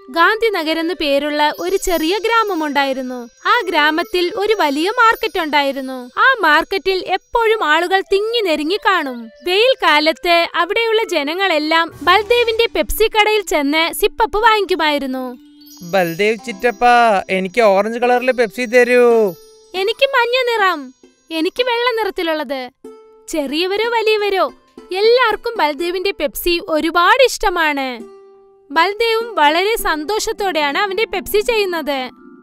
ഗാന്ധിനഗർ എന്നു പേരുള്ള ഒരു ചെറിയ ഗ്രാമമുണ്ടായിരുന്നു ആ ഗ്രാമത്തിൽ ഒരു വലിയ മാർക്കറ്റ് ഉണ്ടായിരുന്നു ആ മാർക്കറ്റിൽ എപ്പോഴും ആളുകൾ തിങ്ങി നെരുങ്ങി കാണും വെയിൽ കാലത്ത് അവിടെയുള്ള ജനങ്ങളെല്ലാം ബൽദേവിന്റെ പെപ്സി കടയിൽ ചെന്ന് സിപ്പപ്പ് വാങ്ങിക്കുമായിരുന്നു ബൽദേവ് ചിറ്റപ്പ എനിക്ക് ഓറഞ്ച് കളറിലെ പെപ്സി തരൂ എനിക്ക് മഞ്ഞ നിറം എനിക്ക് വെള്ള നിറത്തിലുള്ളത് ചെറിയവരോ വലിയവരോ എല്ലാവർക്കും ബൽദേവിന്റെ പെപ്സി ഒരുപാട് ഇഷ്ടമാണ് ബൽദേവും വളരെ സന്തോഷത്തോടെയാണ് അവന്റെ പെപ്സി ചെയ്യുന്നത്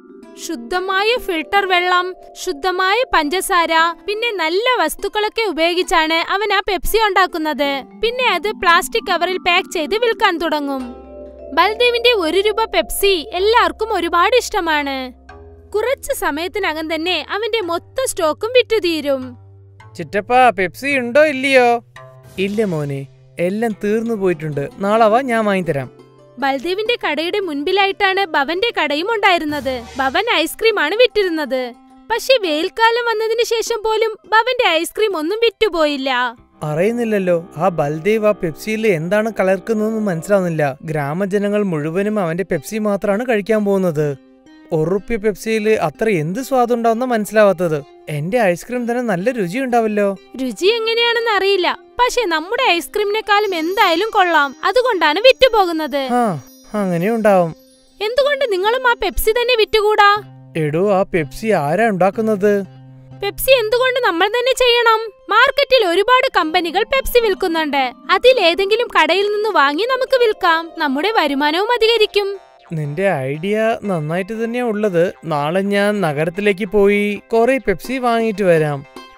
ശുദ്ധമായ ഫിൽട്ടർ വെള്ളം ശുദ്ധമായ പഞ്ചസാര പിന്നെ നല്ല വസ്തുക്കളൊക്കെ ഉപയോഗിച്ചാണ് അവൻ ആ പെപ്സി ഉണ്ടാക്കുന്നത് പിന്നെ അത് പ്ലാസ്റ്റിക് കവറിൽ പാക്ക് ചെയ്ത് വിൽക്കാൻ തുടങ്ങും ബൽദേവിന്റെ ഒരു രൂപ പെപ്സി എല്ലാവർക്കും ഒരുപാട് ഇഷ്ടമാണ് കുറച്ച് സമയത്തിനകം തന്നെ അവന്റെ മൊത്ത സ്റ്റോക്കും വിറ്റുതീരും ചിറ്റപ്പ പെപ്സി ഉണ്ടോ ഇല്ലയോ ഇല്ല മോനെ എല്ലാം തീർന്നു പോയിട്ടുണ്ട് നാളെ വാ ഞാൻ വാങ്ങിത്തരാം ബൽദേവിന്റെ കടയുടെ മുൻപിലായിട്ടാണ് ഭവന്റെ കടയും ഉണ്ടായിരുന്നത് ഭവൻ ഐസ്ക്രീമാണ് വിറ്റിരുന്നത് പക്ഷെ വെയിൽക്കാലം വന്നതിന് ശേഷം പോലും ഭവന്റെ ഐസ്ക്രീം ഒന്നും വിറ്റുപോയില്ല അറിയുന്നില്ലല്ലോ ആ ബൽദേവ് ആ പെപ്സിയിൽ എന്താണ് കലർക്കുന്നതെന്ന് മനസ്സിലാവുന്നില്ല ഗ്രാമജനങ്ങൾ മുഴുവനും അവന്റെ പെപ്സി മാത്രമാണ് കഴിക്കാൻ പോകുന്നത് ഒറുപ്യ പെപ്സിയിൽ അത്ര എന്ത് സ്വാദുണ്ടാവുന്ന മനസ്സിലാവാത്തത് എന്റെ ഐസ്ക്രീം തന്നെ നല്ല രുചി ഉണ്ടാവല്ലോ രുചി എങ്ങനെയാണെന്ന് അറിയില്ല പക്ഷെ നമ്മുടെ ഐസ്ക്രീമിനെക്കാളും എന്തായാലും കൊള്ളാം അതുകൊണ്ടാണ് വിറ്റുപോകുന്നത് ആ അങ്ങനെ ഉണ്ടാവും എന്തുകൊണ്ട് നിങ്ങളും ആ പെപ്സി തന്നെ വിറ്റുകൂടാ എടോ ആ പെപ്സി ആരാ ഉണ്ടാക്കുന്നത് പെപ്സി എന്തുകൊണ്ട് നമ്മൾ തന്നെ ചെയ്യണം മാർക്കറ്റിൽ ഒരുപാട് കമ്പനികൾ പെപ്സി വിൽക്കുന്നുണ്ട് അതിലേതെങ്കിലും കടയിൽ നിന്ന് വാങ്ങി നമുക്ക് വിൽക്കാം നമ്മുടെ വരുമാനവും അധികരിക്കും നിന്റെ ഐഡിയ നന്നായിട്ട് തന്നെയാ ഉള്ളത് നാളെ ഞാൻ നഗരത്തിലേക്ക് പോയി കുറെ പെപ്സി വാങ്ങിയിട്ട് വരാം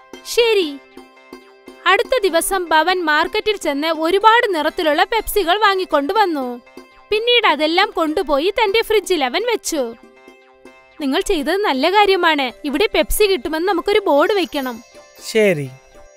ശരി അടുത്ത ദിവസം ഭവൻ മാർക്കറ്റിൽ ചെന്ന് ഒരുപാട് നിറത്തിലുള്ള പെപ്സികൾ വാങ്ങിക്കൊണ്ടുവന്നു പിന്നീട് അതെല്ലാം കൊണ്ടുപോയി തന്റെ ഫ്രിഡ്ജിൽ അവൻ വെച്ചു നിങ്ങൾ ചെയ്തത് നല്ല കാര്യമാണ് ഇവിടെ പെപ്സി കിട്ടുമെന്ന് നമുക്കൊരു ബോർഡ് വെക്കണം ശരി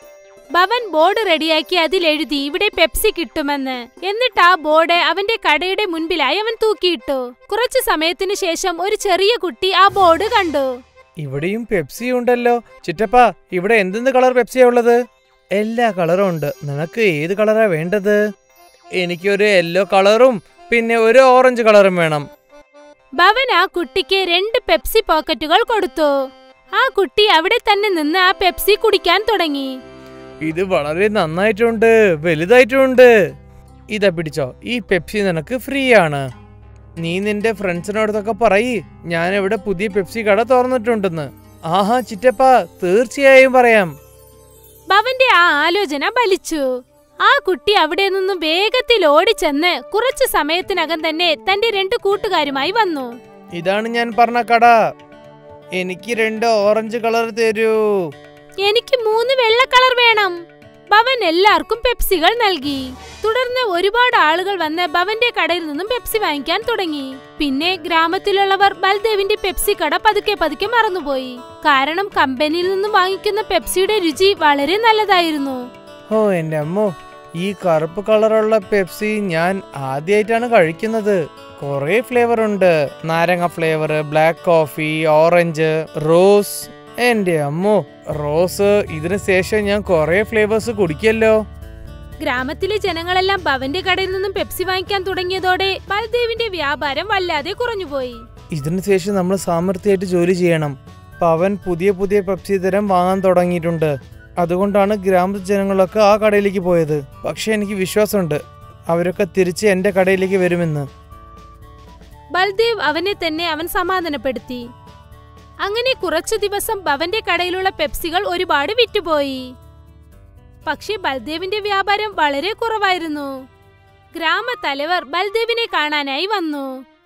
ഭവൻ ബോർഡ് റെഡിയാക്കി അതിൽ എഴുതി ഇവിടെ പെപ്സി കിട്ടുമെന്ന് എന്നിട്ട് ആ ബോർഡ് അവന്റെ കടയുടെ മുൻപിലായി അവൻ തൂക്കിയിട്ടു കുറച്ചു സമയത്തിനു ശേഷം ഒരു ചെറിയ കുട്ടി ആ ബോർഡ് കണ്ടു ഇവിടെയും പെപ്സി ഉണ്ടല്ലോ ചിറ്റപ്പ ഇവിടെ എന്തെന്ത് കളർ പെപ്സിയാ ഉള്ളത് എല്ലാ കളറും ഉണ്ട് നിനക്ക് ഏത് കളറാ വേണ്ടത് എനിക്കൊരു യെല്ലോ കളറും പിന്നെ ഒരു ഓറഞ്ച് കളറും വേണം ഭവൻ ആ കുട്ടിക്ക് രണ്ട് പെപ്സി പോക്കറ്റുകൾ കൊടുത്തു ആ കുട്ടി അവിടെ തന്നെ നിന്ന് ആ പെപ്സി കുടിക്കാൻ തുടങ്ങി ഇത് വളരെ നന്നായിട്ടുണ്ട് വലുതായിട്ടുണ്ട് ഇതാ പിടിച്ചോ ഈ പെപ്സി നിനക്ക് ഫ്രീ ആണ് നീ നിന്റെ ഫ്രണ്ട്സിനോടൊക്കെ പറയ് ഞാൻ ഇവിടെ പുതിയ പെപ്സി കട തുറന്നിട്ടുണ്ടെന്ന് ആഹാ ചിറ്റപ്പ തീർച്ചയായും പറയാം ഭവന്റെ ആ ആലോചന ബലിച്ചു ആ കുട്ടി അവിടെ നിന്നും വേഗത്തിൽ ഓടിച്ചെന്ന് കുറച്ചു സമയത്തിനകം തന്നെ തന്റെ രണ്ട് കൂട്ടുകാരുമായി വന്നു ഇതാണ് ഞാൻ പറഞ്ഞ കട എനിക്ക് രണ്ട് ഓറഞ്ച് കളർ തരൂ എനിക്ക് മൂന്ന് വെള്ള കളർ വേണം ഭവൻ എല്ലാവർക്കും പെപ്സികൾ നൽകി തുടർന്ന് ഒരുപാട് ആളുകൾ വന്ന് ഭവന്റെ കടയിൽ നിന്നും പെപ്സി വാങ്ങിക്കാൻ തുടങ്ങി പിന്നെ ഗ്രാമത്തിലുള്ളവർ ബൽദേവിന്റെ പെപ്സി കട പതുക്കെ പതുക്കെ മറന്നുപോയി കാരണം കമ്പനിയിൽ നിന്നും വാങ്ങിക്കുന്ന പെപ്സിയുടെ രുചി വളരെ നല്ലതായിരുന്നു ഓ എന്റെ അമ്മോ ഈ കറുപ്പ് കളറുള്ള പെപ്സി ഞാൻ ആദ്യമായിട്ടാണ് കഴിക്കുന്നത് കുറേ ഫ്ലേവർ ഉണ്ട് നാരങ്ങ flavour black coffee orange rose എന്റെ അമ്മോ റോസ് ഇതിനു ശേഷം ഞാൻ കുറേ ഫ്ലേവേഴ്സ് കുടിക്കല്ലോ ഗ്രാമത്തിലെ ജനങ്ങളെല്ലാം ഭവന്റെ കടയിൽ നിന്നും പെപ്സി വാങ്ങിക്കാൻ തുടങ്ങിയതോടെ ബൽദേവിന്റെ വ്യാപാരം വല്ലാതെ കുറഞ്ഞുപോയി ഇതിനു ശേഷം നമ്മൾ സാമർത്ഥ്യമായിട്ട് ജോലി ചെയ്യണം പവൻ പുതിയ പുതിയ പെപ്സി തരം വാങ്ങാൻ തുടങ്ങിയിട്ടുണ്ട് അതുകൊണ്ടാണ് ഗ്രാമജനങ്ങളൊക്കെ ആ കടയിലേക്ക് പോയത് പക്ഷെ എനിക്ക് വിശ്വാസമുണ്ട് അവരൊക്കെ തിരിച്ച് എൻ്റെ കടയിലേക്ക് വരുമെന്ന് ബൽദേവ് അവനെ തന്നെ അവൻ സമാധാനപ്പെടുത്തി അങ്ങനെ കുറച്ചു ദിവസം ഭവന്റെ കടയിലുള്ള പെപ്സികൾ ഒരുപാട് വിറ്റുപോയി പക്ഷേ ബൽദേവിന്റെ വ്യാപാരം വളരെ കുറവായിരുന്നു ഗ്രാമത്തലവർ ബൽദേവിനെ കാണാനായി വന്നു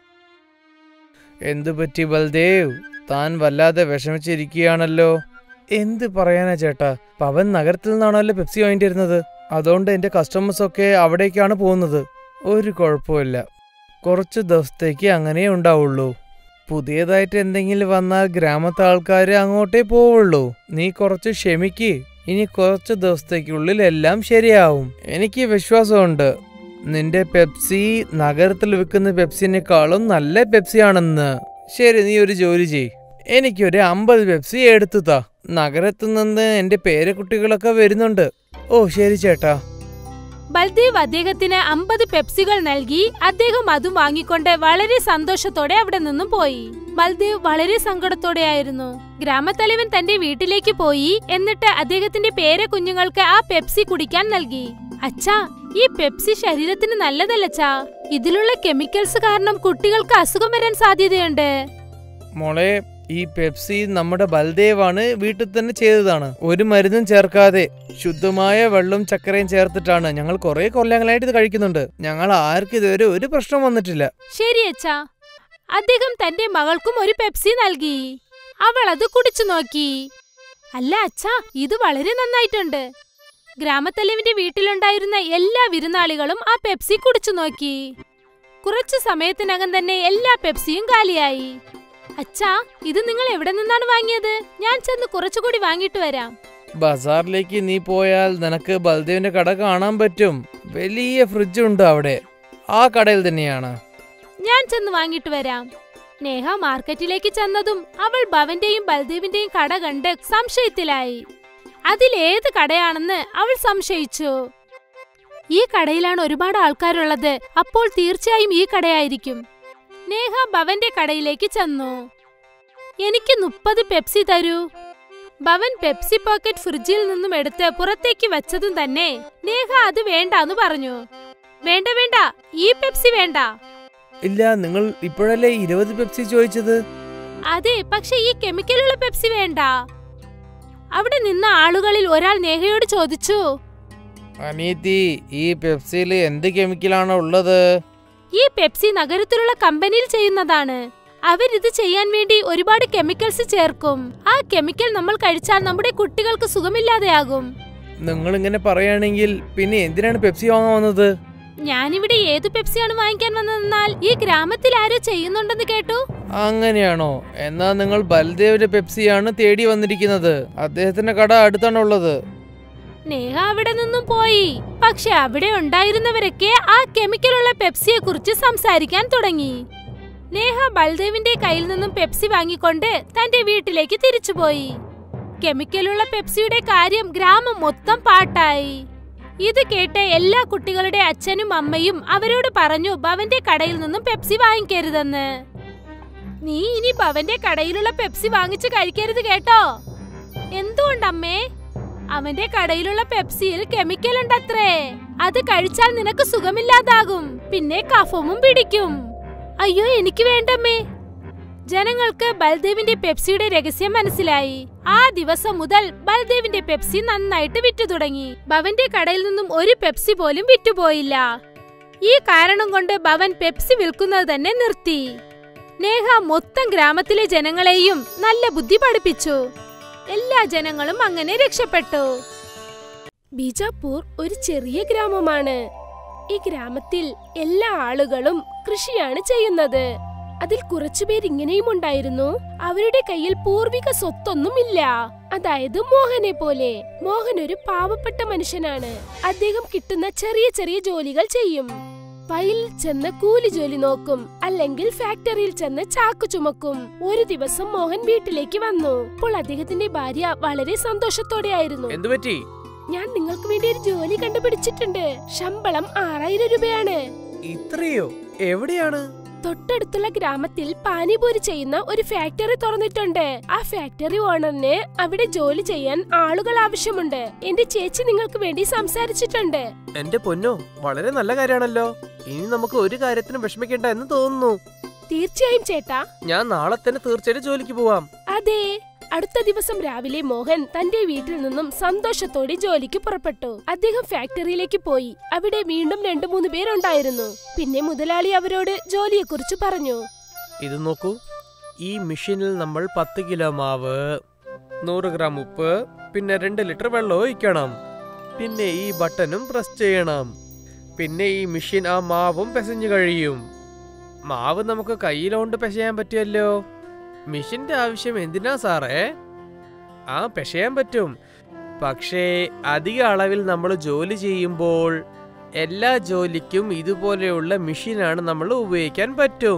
എന്തു പറ്റി ബൽദേവ് താൻ വല്ലാതെ വിഷമിച്ചിരിക്കുകയാണല്ലോ എന്ത് പറയാനാ ചേട്ടാ പവൻ നഗരത്തിൽ നിന്നാണല്ലോ പെപ്സി വാങ്ങിയിരുന്നത് അതുകൊണ്ട് എൻ്റെ കസ്റ്റമേഴ്സ് ഒക്കെ അവിടേക്കാണ് പോകുന്നത് ഒരു കുഴപ്പമില്ല കുറച്ച് ദിവസത്തേക്ക് അങ്ങനെ ഉണ്ടാവുള്ളൂ പുതിയതായിട്ട് എന്തെങ്കിലും വന്നാൽ ഗ്രാമത്തെ ആൾക്കാർ അങ്ങോട്ടേ പോവുള്ളൂ നീ കുറച്ച് ക്ഷമിക്ക് ഇനി കുറച്ച് ദിവസത്തേക്കുള്ളിൽ എല്ലാം ശരിയാവും എനിക്ക് വിശ്വാസമുണ്ട് നിന്റെ പെപ്സി നഗരത്തിൽ വിൽക്കുന്ന പെപ്സിനേക്കാളും നല്ല പെപ്സിയാണെന്ന് ശരി നീ ഒരു ജോലി ചെയ് എനിക്കൊരു അമ്പത് പെപ്സി എടുത്തു താ നഗരത്തിൽ നിന്ന് എന്റെ പേരക്കുട്ടികളൊക്കെ വരുന്നുണ്ട് ഓ ശരി ചേട്ടാ ബൽദേവ് അദ്ദേഹത്തിന് അമ്പത് പെപ്സികൾ നൽകി അദ്ദേഹം അതും വാങ്ങിക്കൊണ്ട് വളരെ സന്തോഷത്തോടെ അവിടെ നിന്നും പോയി ബൽദേവ് വളരെ സങ്കടത്തോടെയായിരുന്നു ഗ്രാമത്തലവൻ തന്റെ വീട്ടിലേക്ക് പോയി എന്നിട്ട് അദ്ദേഹത്തിന്റെ പേര കുഞ്ഞുങ്ങൾക്ക് ആ പെപ്സി കുടിക്കാൻ നൽകി അച്ഛാ ഈ പെപ്സി ശരീരത്തിന് നല്ലതല്ലച്ചാ ഇതിലുള്ള കെമിക്കൽസ് കാരണം കുട്ടികൾക്ക് അസുഖം വരാൻ സാധ്യതയുണ്ട് മോളെ ഈ പെപ്സി നമ്മുടെ ബൽദേവാണ് വീട്ടിൽ തന്നെ ചെയ്തതാണ് ഒരു മരുന്നും ചേർക്കാതെ ശുദ്ധമായ വെള്ളവും ചക്കരയും ചേർത്തിട്ടാണ് ഞങ്ങൾ കുറെ കൊല്ലങ്ങളായിട്ട് ഇത് കഴിക്കുന്നുണ്ട് ഞങ്ങൾ ആർക്കും ഇതുവരെ ഒരു പ്രശ്നം വന്നിട്ടില്ല ശരി അച്ഛാ അദ്ദേഹം തന്റെ മകൾക്കും ഒരു പെപ്സി നൽകി അവൾ അത് കുടിച്ചു നോക്കി അല്ല അച്ഛാ ഇത് വളരെ നന്നായിട്ടുണ്ട് ഗ്രാമത്തലവിന്റെ വീട്ടിലുണ്ടായിരുന്ന എല്ലാ വിരുന്നാളികളും ആ പെപ്സി കുടിച്ചു നോക്കി കുറച്ചു സമയത്തിനകം തന്നെ എല്ലാ പെപ്സിയും കാലിയായി അച്ഛാ ഇത് നിങ്ങൾ എവിടെ നിന്നാണ് വാങ്ങിയത് ഞാൻ ചെന്ന് കുറച്ചുകൂടി വാങ്ങിയിട്ട് വരാം ബസാറിലേക്ക് നീ പോയാൽ നിനക്ക് ബൽദേവിന്റെ കട കാണാൻ പറ്റും വലിയ ഫ്രിഡ്ജ് ഉണ്ട് അവിടെ ആ കടയിൽ തന്നെയാണ് ഞാൻ ചെന്ന് വാങ്ങിയിട്ട് വരാം നേഹ മാർക്കറ്റിലേക്ക് ചെന്നതും അവൾ ഭവന്റെയും ബൽദേവിന്റെയും കട കണ്ട് സംശയത്തിലായി അതിലേത് കടയാണെന്ന് അവൾ സംശയിച്ചു ഈ കടയിലാണ് ഒരുപാട് ആൾക്കാരുള്ളത് അപ്പോൾ തീർച്ചയായും ഈ കടയായിരിക്കും നേഹ ഭവന്റെ കടയിലേക്ക് ചെന്നു എനിക്ക് മുപ്പത് പെപ്സി തരൂ ഭവൻ പെപ്സി പോക്കറ്റ് ഫ്രിഡ്ജിൽ നിന്നും എടുത്ത് പുറത്തേക്ക് വെച്ചതും തന്നെ നേഹ അത് വേണ്ടാന്ന് പറഞ്ഞു വേണ്ട വേണ്ട ഈ പെപ്സി വേണ്ട ഇല്ല നിങ്ങൾ ഇപ്പോഴല്ലേ ഇരുപത് പെപ്സി ചോദിച്ചത് അതെ പക്ഷെ ഈ കെമിക്കലുള്ള പെപ്സി വേണ്ട അവിടെ നിന്ന ആളുകളിൽ ഒരാൾ നേഹയോട് ചോദിച്ചു അനിയത്തി ഈ പെപ്സിയിൽ എന്ത് കെമിക്കലാണ് ഉള്ളത് ഈ പെപ്സി നഗരത്തിലുള്ള കമ്പനിയിൽ ചെയ്യുന്നതാണ് അവരിത് ചെയ്യാൻ വേണ്ടി ഒരുപാട് കെമിക്കൽസ് ചേർക്കും ആ കെമിക്കൽ നമ്മൾ കഴിച്ചാൽ നമ്മുടെ കുട്ടികൾക്ക് സുഖമില്ലാതെയാകും നിങ്ങൾ ഇങ്ങനെ പറയുകയാണെങ്കിൽ പിന്നെ എന്തിനാണ് പെപ്സി വാങ്ങാൻ വന്നത് ഞാനിവിടെ ഏതു പെപ്സിയാണ് വാങ്ങിക്കാൻ വന്നതെന്നാൽ ഈ ഗ്രാമത്തിൽ ആരോ ചെയ്യുന്നുണ്ടെന്ന് കേട്ടു അങ്ങനെയാണോ എന്നാ നിങ്ങൾ ബൽദേവിന്റെ പെപ്സിയാണ് തേടി വന്നിരിക്കുന്നത് അദ്ദേഹത്തിന്റെ കട അടുത്താണുള്ളത് നേഹ അവിടെ നിന്നും പോയി പക്ഷെ അവിടെ ഉണ്ടായിരുന്നവരൊക്കെ ആ കെമിക്കലുള്ള പെപ്സിയെ കുറിച്ച് സംസാരിക്കാൻ തുടങ്ങി നേഹ ബൽദേവിന്റെ കയ്യിൽ നിന്നും പെപ്സി വാങ്ങിക്കൊണ്ട് തന്റെ വീട്ടിലേക്ക് തിരിച്ചുപോയി കെമിക്കലുള്ള പെപ്സിയുടെ കാര്യം ഗ്രാമം മൊത്തം പാട്ടായി ഇത് കേട്ട് എല്ലാ കുട്ടികളുടെ അച്ഛനും അമ്മയും അവരോട് പറഞ്ഞു ഭവന്റെ കടയിൽ നിന്നും പെപ്സി വാങ്ങിക്കരുതെന്ന് നീ ഇനി ഭവന്റെ കടയിലുള്ള പെപ്സി വാങ്ങിച്ചു കഴിക്കരുത് കേട്ടോ എന്തുകൊണ്ടമ്മേ അവന്റെ കടയിലുള്ള പെപ്സിയിൽ കെമിക്കൽ ഉണ്ടത്രേ അത് കഴിച്ചാൽ നിനക്ക് സുഖമില്ലാതാകും പിന്നെ കഫവും പിടിക്കും അയ്യോ എനിക്ക് വേണ്ടമ്മേ ജനങ്ങൾക്ക് ബൽദേവിന്റെ പെപ്സിയുടെ രഹസ്യം മനസ്സിലായി ആ ദിവസം മുതൽ ബൽദേവിന്റെ പെപ്സി നന്നായിട്ട് വിറ്റു തുടങ്ങി ഭവന്റെ കടയിൽ നിന്നും ഒരു പെപ്സി പോലും വിറ്റുപോയില്ല ഈ കാരണം കൊണ്ട് ഭവൻ പെപ്സി വിൽക്കുന്നത് തന്നെ നിർത്തി നേഹ മൊത്തം ഗ്രാമത്തിലെ ജനങ്ങളെയും നല്ല ബുദ്ധി പഠിപ്പിച്ചു എല്ലാ ജനങ്ങളും അങ്ങനെ രക്ഷപ്പെട്ടു ബീജാപ്പൂർ ഒരു ചെറിയ ഗ്രാമമാണ് ഈ ഗ്രാമത്തിൽ എല്ലാ ആളുകളും കൃഷിയാണ് ചെയ്യുന്നത് അതിൽ കുറച്ചുപേർ ഇങ്ങനെയും ഉണ്ടായിരുന്നു അവരുടെ കയ്യിൽ പൂർവിക സ്വത്തൊന്നുമില്ല അതായത് മോഹനെ പോലെ മോഹൻ ഒരു പാവപ്പെട്ട മനുഷ്യനാണ് അദ്ദേഹം കിട്ടുന്ന ചെറിയ ചെറിയ ജോലികൾ ചെയ്യും വയലിൽ ചെന്ന് കൂലി ജോലി നോക്കും അല്ലെങ്കിൽ ഫാക്ടറിയിൽ ചെന്ന് ചാക്ക് ചുമക്കും ഒരു ദിവസം മോഹൻ വീട്ടിലേക്ക് വന്നു അപ്പോൾ അദ്ദേഹത്തിന്റെ ഭാര്യ വളരെ സന്തോഷത്തോടെയായിരുന്നു എന്തു പറ്റി ഞാൻ നിങ്ങൾക്ക് വേണ്ടി ഒരു ജോലി കണ്ടുപിടിച്ചിട്ടുണ്ട് ശമ്പളം ആറായിരം രൂപയാണ് ഇത്രയോ എവിടെയാണ് തൊട്ടടുത്തുള്ള ഗ്രാമത്തിൽ പാനിപൂരി ചെയ്യുന്ന ഒരു ഫാക്ടറി തുറന്നിട്ടുണ്ട് ആ ഫാക്ടറി ഓണറിന് അവിടെ ജോലി ചെയ്യാൻ ആളുകൾ ആവശ്യമുണ്ട് എന്റെ ചേച്ചി നിങ്ങൾക്ക് വേണ്ടി സംസാരിച്ചിട്ടുണ്ട് എന്റെ പൊന്നോ വളരെ നല്ല കാര്യമാണല്ലോ ഇനി നമുക്ക് ഒരു കാര്യത്തിനും വിഷമിക്കേണ്ട എന്ന് തോന്നുന്നു തീർച്ചയായും ചേട്ടാ ഞാൻ നാളെ തന്നെ തീർച്ചയായിട്ടും ജോലിക്ക് പോവാം അതെ അടുത്ത ദിവസം രാവിലെ മോഹൻ തന്റെ വീട്ടിൽ നിന്നും സന്തോഷത്തോടെ ജോലിക്ക് പുറപ്പെട്ടു അദ്ദേഹം ഫാക്ടറിയിലേക്ക് പോയി അവിടെ വീണ്ടും രണ്ടു മൂന്ന് പേരുണ്ടായിരുന്നു പിന്നെ മുതലാളി അവരോട് ജോലിയെക്കുറിച്ച് പറഞ്ഞു ഇത് നോക്കൂ ഈ മെഷീനിൽ നമ്മൾ പത്ത് കിലോ മാവ് നൂറ് ഗ്രാം ഉപ്പ് പിന്നെ രണ്ട് ലിറ്റർ വെള്ളം ഒഴിക്കണം പിന്നെ ഈ ബട്ടണും പ്രസ് ചെയ്യണം പിന്നെ ഈ മെഷീൻ ആ മാവും പിസഞ്ഞു കഴിയും മാവ് നമുക്ക് കയ്യിലോണ്ട് പിശയാൻ പറ്റുമല്ലോ മെഷീന്റെ ആവശ്യം എന്തിനാ സാറേ ആ പിശയാൻ പറ്റും പക്ഷേ അധിക അളവിൽ നമ്മൾ ജോലി ചെയ്യുമ്പോൾ എല്ലാ ജോലിക്കും ഇതുപോലെയുള്ള മെഷീനാണ് നമ്മൾ ഉപയോഗിക്കാൻ പറ്റും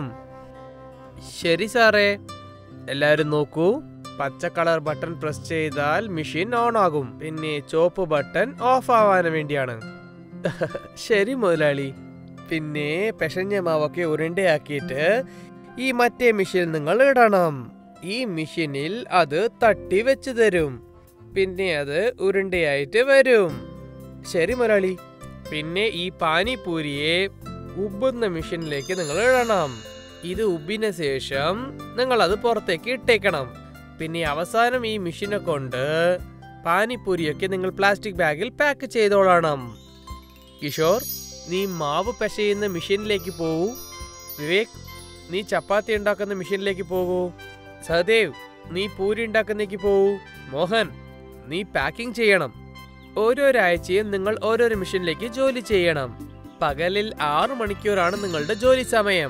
ശരി സാറേ എല്ലാവരും നോക്കൂ പച്ച കളർ ബട്ടൺ പ്രസ് ചെയ്താൽ മെഷീൻ ഓൺ ആകും പിന്നെ ചുവപ്പ് ബട്ടൺ ഓഫ് ആവാൻ വേണ്ടിയാണ് ശരി മുതലാളി പിന്നെ പെശഞ്ഞ മാവൊക്കെ ഉരുണ്ടയാക്കിയിട്ട് ഈ മറ്റേ മെഷീൻ നിങ്ങൾ ഇടണം ഈ മെഷീനിൽ അത് തട്ടി വെച്ച് തരും പിന്നെ അത് ഉരുണ്ടയായിട്ട് വരും ശരി മുതലാളി പിന്നെ ഈ പാനിപൂരിയെ ഉബുന്ന മെഷീനിലേക്ക് നിങ്ങൾ ഇടണം ഇത് ഉബിന ശേഷം നിങ്ങൾ അത് പുറത്തേക്ക് ഇട്ടേക്കണം പിന്നെ അവസാനം ഈ മെഷീനെ കൊണ്ട് പാനിപ്പൂരിയൊക്കെ നിങ്ങൾ പ്ലാസ്റ്റിക് ബാഗിൽ പാക്ക് ചെയ്തോളണം കിഷോർ നീ മാവ് പെശയുന്ന മെഷീനിലേക്ക് പോകൂ വിവേക് നീ ചപ്പാത്തി ഉണ്ടാക്കുന്ന മെഷീനിലേക്ക് പോകൂ സഹദേവ് നീ പൂരി ഉണ്ടാക്കുന്നേക്ക് പോകൂ മോഹൻ നീ പാക്കിംഗ് ചെയ്യണം ഓരോരാഴ്ചയും നിങ്ങൾ ഓരോരോ മെഷീനിലേക്ക് ജോലി ചെയ്യണം പകലിൽ ആറു മണിക്കൂറാണ് നിങ്ങളുടെ ജോലി സമയം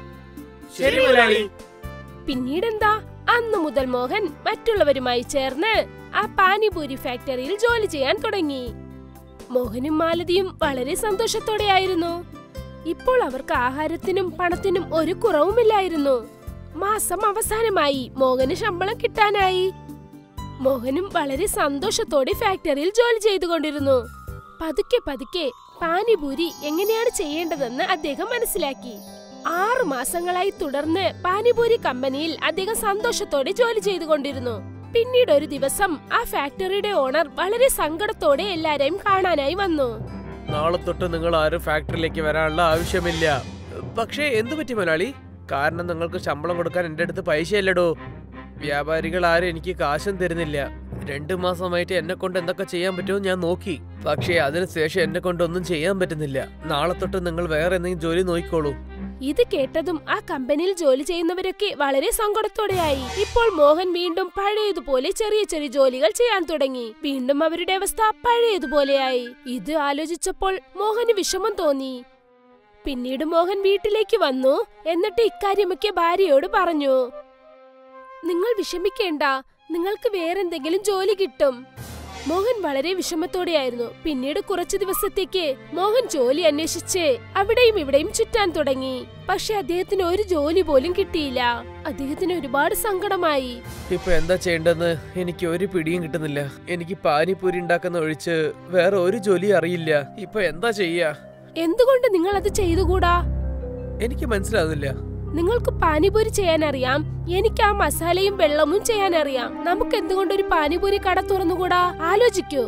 ശരി മുതലാളി പിന്നീടെന്താ അന്നു മുതൽ മോഹൻ മറ്റുള്ളവരുമായി ചേർന്ന് ആ പാനിപൂരി ഫാക്ടറിയിൽ ജോലി ചെയ്യാൻ തുടങ്ങി മോഹനും മാലതിയും വളരെ സന്തോഷത്തോടെയായിരുന്നു ഇപ്പോൾ അവർക്ക് ആഹാരത്തിനും പണത്തിനും ഒരു കുറവുമില്ലായിരുന്നു മാസം അവസാനമായി മോഹന് ശമ്പളം കിട്ടാനായി മോഹനും വളരെ സന്തോഷത്തോടെ ഫാക്ടറിയിൽ ജോലി ചെയ്തുകൊണ്ടിരുന്നു പതുക്കെ പതുക്കെ പാനിപൂരി എങ്ങനെയാണ് ചെയ്യേണ്ടതെന്ന് അദ്ദേഹം മനസ്സിലാക്കി ആറു മാസങ്ങളായി തുടർന്ന് പാനിപൂരി കമ്പനിയിൽ അദ്ദേഹം സന്തോഷത്തോടെ ജോലി ചെയ്തുകൊണ്ടിരുന്നു പിന്നീട് ഒരു ദിവസം ആ ഫാക്ടറിയുടെ ഓണർ വളരെ സങ്കടത്തോടെ എല്ലാരെയും കാണാനായി വന്നു നാളെ തൊട്ട് നിങ്ങൾ ആരും ഫാക്ടറിയിലേക്ക് വരാനുള്ള ആവശ്യമില്ല പക്ഷേ എന്തു പറ്റി മുതലാളി കാരണം നിങ്ങൾക്ക് ശമ്പളം കൊടുക്കാൻ എൻ്റെ അടുത്ത് പൈസയല്ലടോ വ്യാപാരികൾ ആരും എനിക്ക് കാശും തരുന്നില്ല രണ്ടു മാസമായിട്ട് എന്നെ കൊണ്ട് എന്തൊക്കെ ചെയ്യാൻ പറ്റുമോ ഞാൻ നോക്കി പക്ഷേ അതിനുശേഷം എന്നെ കൊണ്ട് ഒന്നും ചെയ്യാൻ പറ്റുന്നില്ല നാളെ തൊട്ട് നിങ്ങൾ വേറെ എന്തെങ്കിലും ജോലി നോക്കിക്കോളൂ ഇത് കേട്ടതും ആ കമ്പനിയിൽ ജോലി ചെയ്യുന്നവരൊക്കെ വളരെ സങ്കടത്തോടെയായി ഇപ്പോൾ മോഹൻ വീണ്ടും പഴയതുപോലെ ചെറിയ ചെറിയ ജോലികൾ ചെയ്യാൻ തുടങ്ങി വീണ്ടും അവരുടെ അവസ്ഥ പഴയതുപോലെയായി ഇത് ആലോചിച്ചപ്പോൾ മോഹന് വിഷമം തോന്നി പിന്നീട് മോഹൻ വീട്ടിലേക്ക് വന്നു എന്നിട്ട് ഇക്കാര്യമൊക്കെ ഭാര്യയോട് പറഞ്ഞു നിങ്ങൾ വിഷമിക്കേണ്ട നിങ്ങൾക്ക് വേറെന്തെങ്കിലും ജോലി കിട്ടും മോഹൻ വളരെ വിഷമത്തോടെയായിരുന്നു പിന്നീട് കുറച്ചു ദിവസത്തേക്ക് മോഹൻ ജോലി അന്വേഷിച്ച് അവിടെയും ഇവിടെയും ചുറ്റാൻ തുടങ്ങി പക്ഷെ അദ്ദേഹത്തിന് ഒരു ജോലി പോലും കിട്ടിയില്ല അദ്ദേഹത്തിന് ഒരുപാട് സങ്കടമായി ഇപ്പൊ എന്താ ചെയ്യേണ്ടെന്ന് എനിക്ക് ഒരു പിടിയും കിട്ടുന്നില്ല എനിക്ക് പാനിപ്പൂരി ഉണ്ടാക്കുന്ന ഒഴിച്ച് വേറെ ഒരു ജോലി അറിയില്ല ഇപ്പൊ എന്താ ചെയ്യാ എന്തുകൊണ്ട് നിങ്ങൾ അത് ചെയ്തുകൂടാ എനിക്ക് മനസ്സിലാവുന്നില്ല നിങ്ങൾക്ക് പാനിപൂരി ചെയ്യാൻ അറിയാം എനിക്ക് ആ മസാലയും വെള്ളവും ചെയ്യാൻ അറിയാം നമുക്ക് എന്തുകൊണ്ട് ഒരു പാനിപൂരി കട തുറന്നുകൂടാ ആലോചിക്കൂ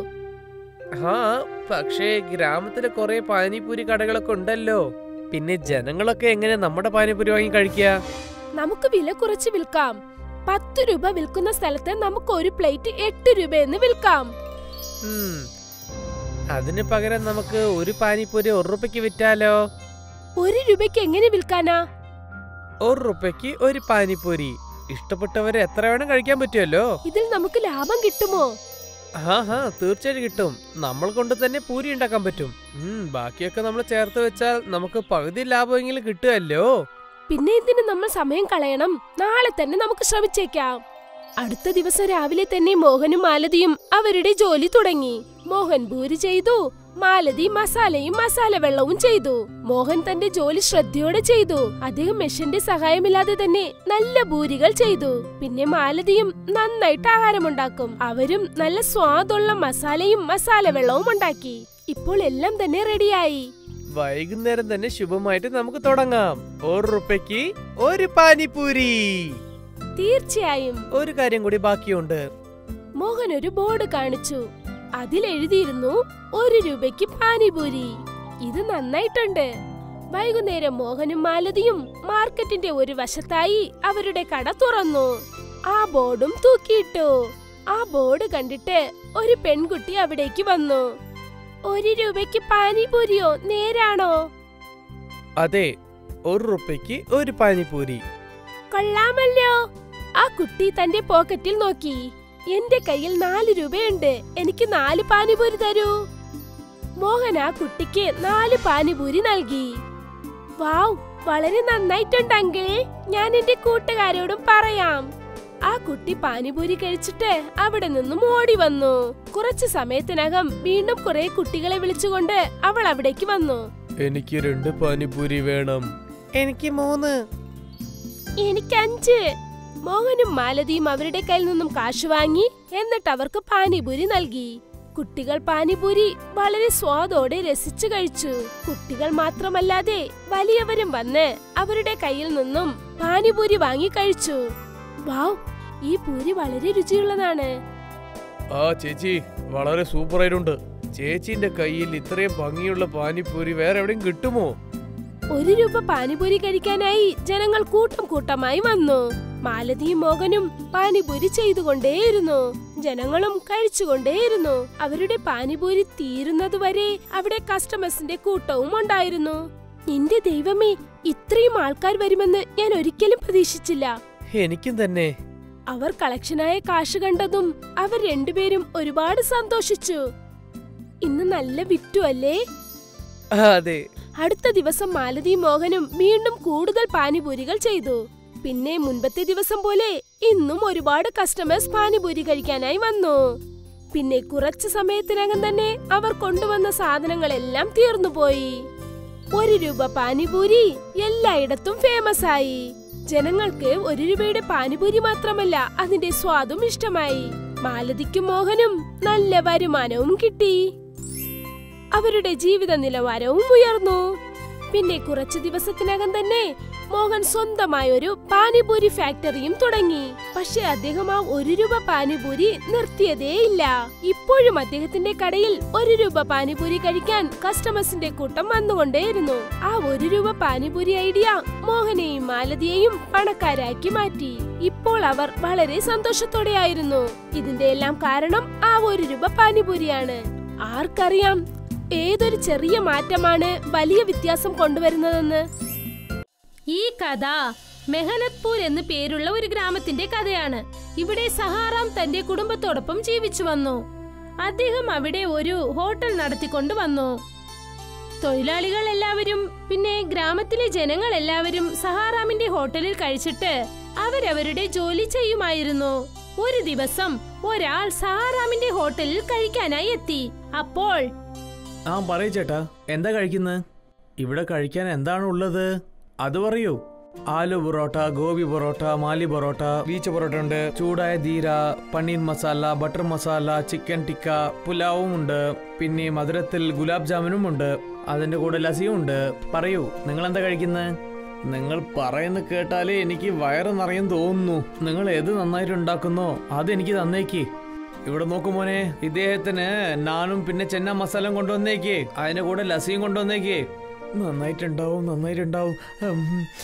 ആ പക്ഷേ ഗ്രാമത്തിലെ കുറെ പാനിപ്പൂരി കടകളൊക്കെ ഉണ്ടല്ലോ പിന്നെ ജനങ്ങളൊക്കെ എങ്ങനെ നമ്മുടെ പാനിപ്പൂരി വാങ്ങി കഴിക്കുക നമുക്ക് വില കുറച്ച് വിൽക്കാം പത്ത് രൂപ വിൽക്കുന്ന സ്ഥലത്ത് നമുക്ക് ഒരു പ്ലേറ്റ് എട്ട് രൂപയെന്ന് വിൽക്കാം ഉം. അതിന് പകരം നമുക്ക് ഒരു പാനിപ്പൂരി ഒരു റുപ്യക്ക് വിറ്റാലോ ഒരു രൂപയ്ക്ക് എങ്ങനെ വിൽക്കാനാ ഒരു റുപ്യക്ക് ഒരു പാനിപ്പൂരി ഇഷ്ടപ്പെട്ടവരെ എത്ര വേണം കഴിക്കാൻ പറ്റുമല്ലോ ഇതിൽ നമുക്ക് ലാഭം കിട്ടുമോ ആ ഹാ തീർച്ചയായും കിട്ടും നമ്മൾ കൊണ്ട് തന്നെ പൂരി ഉണ്ടാക്കാൻ പറ്റും ഉം, ബാക്കിയൊക്കെ നമ്മൾ ചേർത്ത് വെച്ചാൽ നമുക്ക് പകുതി ലാഭമെങ്കിലും കിട്ടുമല്ലോ പിന്നെ എന്തിനു നമ്മൾ സമയം കളയണം നാളെ തന്നെ നമുക്ക് ശ്രമിച്ചേക്കാം അടുത്ത ദിവസം രാവിലെ തന്നെ മോഹനും മാലതിയും അവരുടെ ജോലി തുടങ്ങി മോഹൻ പൂരി ചെയ്തു മാലതി മസാലയും മസാല വെള്ളവും ചെയ്തു മോഹൻ തന്റെ ജോലി ശ്രദ്ധയോടെ ചെയ്തു അദ്ദേഹം മെഷീന്റെ സഹായമില്ലാതെ തന്നെ നല്ല ഭൂരികൾ ചെയ്തു പിന്നെ മാലതിയും നന്നായിട്ട് ആഹാരമുണ്ടാക്കും അവരും നല്ല സ്വാദുള്ള മസാലയും മസാല വെള്ളവും ഉണ്ടാക്കി ഇപ്പോൾ എല്ലാം തന്നെ റെഡിയായി വൈകുന്നേരം തന്നെ ശുഭമായിട്ട് നമുക്ക് തുടങ്ങാം ഒരു റുപ്യക്ക് ഒരു പാനിപ്പൂരി തീർച്ചയായും ഒരു കാര്യം കൂടി ബാക്കിയുണ്ട് മോഹൻ ഒരു ബോർഡ് കാണിച്ചു അതിൽ എഴുതിയിരുന്നു ഒരു രൂപയ്ക്ക് പാനിപൂരി ഇത് നന്നായിട്ടുണ്ട് വൈകുന്നേരം മോഹനും മാലതിയും മാർക്കറ്റിന്റെ ഒരു വശത്തായി അവരുടെ കട തുറന്നു ആ ബോർഡും തൂക്കിയിട്ടു ആ ബോർഡ് കണ്ടിട്ട് ഒരു പെൺകുട്ടി അവിടേക്ക് വന്നു ഒരു രൂപയ്ക്ക് പാനിപൂരിയോ നേരാണോ അതെ ഒരു റുപ്യക്ക് ഒരു പാനിപ്പൂരി കൊള്ളാമല്ലോ ആ കുട്ടി തന്റെ പോക്കറ്റിൽ നോക്കി എന്റെ കയ്യിൽ നാല് രൂപയുണ്ട് എനിക്ക് നാല് പാനിപൂരി തരൂ മോഹൻ ആ കുട്ടിക്ക് നാല് പാനിപൂരി നൽകി വാവ് വളരെ നന്നായിട്ടുണ്ട് അങ്കിൾ ഞാൻ എന്റെ കൂട്ടുകാരോടും പറയാം ആ കുട്ടി പാനിപൂരി കഴിച്ചിട്ട് അവിടെ നിന്നും ഓടി വന്നു കുറച്ചു സമയത്തിനകം വീണ്ടും കുറെ കുട്ടികളെ വിളിച്ചുകൊണ്ട് അവൾ അവിടേക്ക് വന്നു എനിക്ക് രണ്ട് പാനിപ്പൂരി വേണം എനിക്ക് മൂന്ന് എനിക്ക് അഞ്ച് മോഹനും മാലതിയും അവരുടെ കയ്യിൽ നിന്നും കാശ് വാങ്ങി എന്നിട്ട് അവർക്ക് പാനിപൂരി നൽകി കുട്ടികൾ പാനിപൂരി വളരെ സ്വാദോടെ രസിച്ചു കഴിച്ചു കുട്ടികൾ മാത്രമല്ലാതെ വലിയവരും വന്ന് അവരുടെ കയ്യിൽ നിന്നും പാനിപൂരി വാങ്ങി കഴിച്ചു വാവ് ഈ പൂരി വളരെ രുചിയുള്ളതാണ് ആ ചേച്ചി വളരെ സൂപ്പർ ആയിട്ടുണ്ട് ചേച്ചിന്റെ കയ്യിൽ ഇത്രയും ഭംഗിയുള്ള പാനിപ്പൂരി വേറെ എവിടെയും കിട്ടുമോ ഒരു രൂപ പാനിപൂരി കഴിക്കാനായി ജനങ്ങൾ കൂട്ടം കൂട്ടമായി വന്നു മാലതിയും മോഹനും പാനിപൂരി ചെയ്തുകൊണ്ടേയിരുന്നു ജനങ്ങളും കഴിച്ചുകൊണ്ടേയിരുന്നു അവരുടെ പാനിപൂരി തീരുന്നതുവരെ അവിടെ കസ്റ്റമേഴ്സിന്റെ കൂട്ടവും ഉണ്ടായിരുന്നു എന്റെ ദൈവമേ ഇത്രയും ആൾക്കാർ വരുമെന്ന് ഞാൻ ഒരിക്കലും പ്രതീക്ഷിച്ചില്ല എനിക്കും തന്നെ അവർ കളക്ഷനായ കാശ് കണ്ടതും അവർ രണ്ടുപേരും ഒരുപാട് സന്തോഷിച്ചു ഇന്ന് നല്ല വിറ്റു അല്ലേ അതെ അടുത്ത ദിവസം മാലതിയും മോഹനും വീണ്ടും കൂടുതൽ പാനിപൂരികൾ ചെയ്തു പിന്നെ മുൻപത്തെ ദിവസം പോലെ ഇന്നും ഒരുപാട് കസ്റ്റമേഴ്സ് പാനിപൂരി കഴിക്കാനായി വന്നു പിന്നെ കുറച്ചു സമയത്തിനകം തന്നെ അവർ കൊണ്ടുവന്ന സാധനങ്ങളെല്ലാം തീർന്നുപോയി ഒരു രൂപ പാനിപൂരി എല്ലായിടത്തും ഫേമസ് ആയി ജനങ്ങൾക്ക് ഒരു രൂപയുടെ പാനിപൂരി മാത്രമല്ല അതിന്റെ സ്വാദും ഇഷ്ടമായി മാലതിക്കും മോഹനും നല്ല വരുമാനവും കിട്ടി അവരുടെ ജീവിത നിലവാരവും ഉയർന്നു പിന്നെ കുറച്ചു ദിവസത്തിനകം തന്നെ മോഹൻ സ്വന്തമായ ഒരു പാനിപൂരി ഫാക്ടറിയും തുടങ്ങി പക്ഷെ അദ്ദേഹം ആ ഒരു രൂപ പാനിപൂരി നിർത്തിയതേയില്ല ഇപ്പോഴും അദ്ദേഹത്തിന്റെ കടയിൽ ഒരു രൂപ പാനിപൂരി കഴിക്കാൻ കസ്റ്റമേഴ്സിന്റെ കൂട്ടം വന്നുകൊണ്ടേയിരുന്നു ആ ഒരു രൂപ പാനിപൂരി ഐഡിയ മോഹനെയും മാലതിയെയും പണക്കാരാക്കി മാറ്റി ഇപ്പോൾ അവർ വളരെ സന്തോഷത്തോടെയായിരുന്നു ഇതിന്റെ എല്ലാം കാരണം ആ ഒരു രൂപ പാനിപൂരിയാണ് ആർക്കറിയാം ഏതൊരു ചെറിയ മാറ്റമാണ് വലിയ വ്യത്യാസം കൊണ്ടുവരുന്നതെന്ന് ഈ കഥ മെഹനത്പൂർ എന്ന് പേരുള്ള ഒരു ഗ്രാമത്തിന്റെ കഥയാണ് ഇവിടെ സഹാറാം തന്റെ കുടുംബത്തോടൊപ്പം ജീവിച്ചു വന്നു അദ്ദേഹം അവിടെ ഒരു ഹോട്ടൽ നടത്തിക്കൊണ്ട് വന്നു തൊഴിലാളികൾ എല്ലാവരും പിന്നെ ഗ്രാമത്തിലെ ജനങ്ങൾ എല്ലാവരും സഹാറാമിന്റെ ഹോട്ടലിൽ കഴിച്ചിട്ട് അവരവരുടെ ജോലി ചെയ്യുമായിരുന്നു ഒരു ദിവസം ഒരാൾ സഹാറാമിന്റെ ഹോട്ടലിൽ കഴിക്കാനായി എത്തി അപ്പോൾ ആ പറയൂ ചേട്ടാ എന്താ കഴിക്കുന്നത് ഇവിടെ കഴിക്കാൻ എന്താണ് ഉള്ളത് അത് പറയൂ ആലു പൊറോട്ട ഗോബി പൊറോട്ട മാലി പൊറോട്ട ബീച്ച് പൊറോട്ട ഉണ്ട് ചൂടായ ധീര പനീർ മസാല ബട്ടർ മസാല ചിക്കൻ ടിക്ക പുലാവും ഉണ്ട് പിന്നെ മധുരത്തിൽ ഗുലാബ് ജാമുനും ഉണ്ട് അതിന്റെ കൂടെ ലസിയും ഉണ്ട് പറയൂ നിങ്ങൾ എന്താ കഴിക്കുന്നത് നിങ്ങൾ പറയുന്ന കേട്ടാലേ എനിക്ക് വയറ് നിറയും തോന്നുന്നു നിങ്ങൾ ഏത് നന്നായിട്ട് ഉണ്ടാക്കുന്നോ അത് എനിക്ക് തന്നേക്ക് ഇവിടെ നോക്കു മോനെ ഇദ്ദേഹത്തിന് നാനും പിന്നെ ചെന്ന മസാലയും കൊണ്ടുവന്നേക്ക് അതിന്റെ കൂടെ ലസിയും കൊണ്ടുവന്നേക്ക് നന്നായിട്ടുണ്ടാവും നന്നായിട്ടുണ്ടാവും ഉം,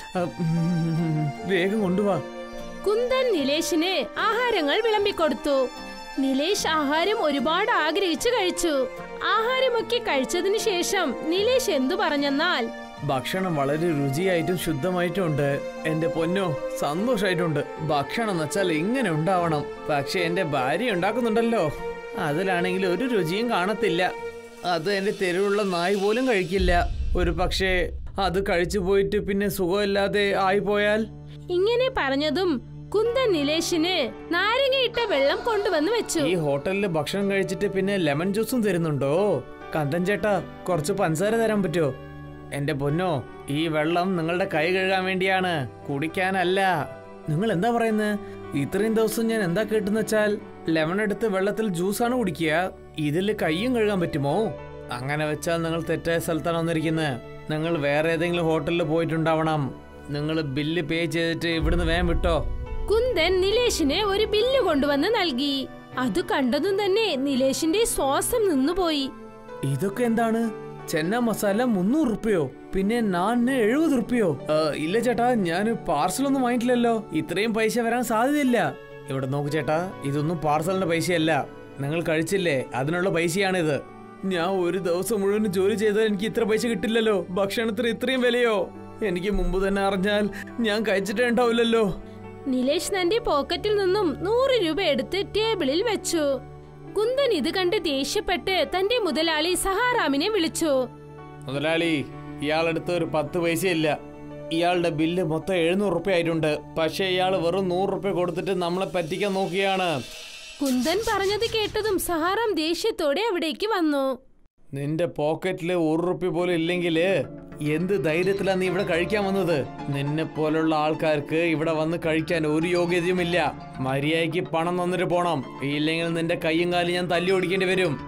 ഉം, വേഗം കൊണ്ടുവാ കുന്ദൻ നിലേഷിന് ആഹാരങ്ങൾ വിളമ്പിക്കൊടുത്തു നിലേഷ് ആഹാരം ഒരുപാട് ആഗ്രഹിച്ചു കഴിച്ചു ആഹാരമൊക്കെ കഴിച്ചതിനു ശേഷം നിലേഷ് എന്തു പറഞ്ഞെന്നാൽ ഭക്ഷണം വളരെ രുചിയായിട്ടും ശുദ്ധമായിട്ടും ഉണ്ട് എന്റെ പൊന്നോ സന്തോഷമായിട്ടുണ്ട് ഭക്ഷണം എന്ന് വെച്ചാൽ ഇങ്ങനെ ഉണ്ടാവണം പക്ഷെ എന്റെ ഭാര്യ ഉണ്ടാക്കുന്നുണ്ടല്ലോ അതിലാണെങ്കിൽ ഒരു രുചിയും കാണത്തില്ല അത് എന്റെ തെരുവുള്ള നായ് പോലും കഴിക്കില്ല ഒരു പക്ഷേ അത് കഴിച്ചു പോയിട്ട് പിന്നെ സുഖമില്ലാതെ ആയിപ്പോയാൽ ഇങ്ങനെ പറഞ്ഞതും കുന്ദൻ നിലേഷിന് നാരങ്ങയിട്ട വെള്ളം കൊണ്ടുവന്ന് വെച്ചു ഈ ഹോട്ടലിൽ ഭക്ഷണം കഴിച്ചിട്ട് പിന്നെ ലെമൺ ജ്യൂസും തരുന്നുണ്ടോ കണ്ടൻ ചേട്ടാ കുറച്ച് പഞ്ചസാര തരാൻ പറ്റുമോ എന്റെ പൊന്നോ ഈ വെള്ളം നിങ്ങളുടെ കൈ കഴുകാൻ വേണ്ടിയാണ് കുടിക്കാനല്ല നിങ്ങൾ എന്താ പറയുന്നത് ഇത്രയും ദിവസം ഞാൻ എന്താ കേട്ടെന്ന് വെച്ചാൽ ലെമൺ എടുത്ത് വെള്ളത്തിൽ ജ്യൂസാണ് കുടിക്കുക ഇതിൽ കൈയും കഴുകാൻ പറ്റുമോ അങ്ങനെ വെച്ചാൽ നിങ്ങൾ തെറ്റായ സ്ഥലത്താണ് വന്നിരിക്കുന്നത് നിങ്ങൾ വേറെ ഏതെങ്കിലും ഹോട്ടലിൽ പോയിട്ടുണ്ടാവണം നിങ്ങൾ ബില്ല് പേ ചെയ്തിട്ട് ഇവിടുന്ന് വേഗം വിട്ടോ കുന്ദൻ നിലേഷിന് ഒരു ബില്ല് കൊണ്ടുവന്ന് നൽകി അത് കണ്ടതും തന്നെ നിലേഷിന്റെ ശ്വാസം നിന്നുപോയി ഇതൊക്കെ എന്താണ് ചെന്ന മസാല മുന്നൂറ് റുപ്യോ പിന്നെ നാനിന് എഴുപത് റുപ്യോ ആ, ഇല്ല ചേട്ടാ ഞാൻ പാർസലൊന്നും വാങ്ങിയിട്ടില്ലല്ലോ ഇത്രയും പൈസ വരാൻ സാധ്യതയില്ല ഇവിടെ നോക്ക് ചേട്ടാ ഇതൊന്നും പാർസലിന്റെ പൈസയല്ല നിങ്ങൾ കഴിച്ചില്ലേ അതിനുള്ള പൈസയാണിത് ഞാൻ ഒരു ദിവസം മുഴുവൻ ജോലി ചെയ്താൽ എനിക്ക് ഇത്ര പൈസ കിട്ടില്ലല്ലോ ഭക്ഷണത്തിന് ഇത്രയും വിലയോ എനിക്ക് മുമ്പ് തന്നെ അറിഞ്ഞാൽ ഞാൻ കഴിച്ചിട്ടേ ഉണ്ടാവില്ലല്ലോ നിലേഷ് തന്റെ പോക്കറ്റിൽ നിന്നും നൂറ് രൂപ എടുത്ത് ടേബിളിൽ വെച്ചു കുന്ദൻ ഇത് കണ്ട് ദേഷ്യപ്പെട്ട് തന്റെ മുതലാളി സഹാറാമിനെ വിളിച്ചു മുതലാളി ഇയാളടുത്ത് ഒരു പത്ത് പൈസയില്ല ഇയാളുടെ ബില്ല് മൊത്തം എഴുന്നൂറ് റുപ്യ ആയിട്ടുണ്ട് പക്ഷേ ഇയാൾ വെറും നൂറ് റുപ്യ കൊടുത്തിട്ട് നമ്മളെ പറ്റിക്കാൻ നോക്കിയാണ് കുന്ദൻ പറഞ്ഞത് കേട്ടതും സഹാറാം ദേഷ്യത്തോടെ അവിടേക്ക് വന്നു നിന്റെ പോക്കറ്റിൽ ഒരു റുപ്യ പോലും ഇല്ലെങ്കിൽ എന്ത് ധൈര്യത്തിലാ നീ ഇവിടെ കഴിക്കാൻ വന്നത് നിന്നെ പോലുള്ള ആൾക്കാർക്ക് ഇവിടെ വന്ന് കഴിക്കാൻ ഒരു യോഗ്യതയുമില്ല മര്യാദയ്ക്ക് പണം തന്നിട്ട് പോണം ഇല്ലെങ്കിൽ നിന്റെ കൈയും കാലും ഞാൻ തല്ലി ഓടിക്കേണ്ടി വരും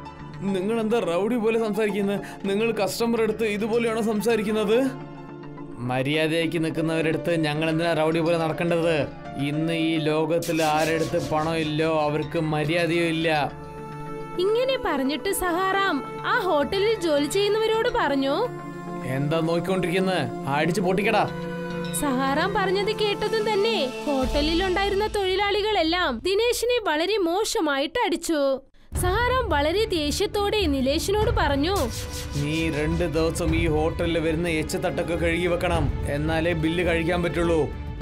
നിങ്ങൾ എന്താ റൗഡി പോലെ സംസാരിക്കുന്നത് നിങ്ങൾ കസ്റ്റമർ അടുത്ത് ഇതുപോലെയാണോ സംസാരിക്കുന്നത് മര്യാദയ്ക്ക് നിൽക്കുന്നവരടുത്ത് ഞങ്ങൾ എന്തിനാ റൗഡി പോലെ നടക്കേണ്ടത് ഇന്ന് ഈ ലോകത്തിൽ ആരടുത്ത് പണം ഇല്ലോ അവർക്ക് മര്യാദയോ ഇല്ല ഇങ്ങനെ പറഞ്ഞിട്ട് സഹാറാം ആ ഹോട്ടലിൽ ജോലി ചെയ്യുന്നവരോട് പറഞ്ഞു എന്താ നോക്കിക്കൊണ്ടിരിക്കുന്നത് അടിച്ചു പൊട്ടിക്കടാ സഹാറാം പറഞ്ഞത് കേട്ടതും തന്നെ ഹോട്ടലിലുണ്ടായിരുന്ന തൊഴിലാളികളെല്ലാം ദിനേശിനെ വളരെ മോശമായിട്ട് അടിച്ചു സഹാറാം വളരെ ദേഷ്യത്തോടെ നിലേഷിനോട് പറഞ്ഞു നീ രണ്ട് ദിവസം ഈ ഹോട്ടലിൽ വരുന്ന എച്ചത്തട്ടൊക്കെ കഴുകി വെക്കണം എന്നാലേ ബില്ല് കഴിക്കാൻ പറ്റുള്ളൂ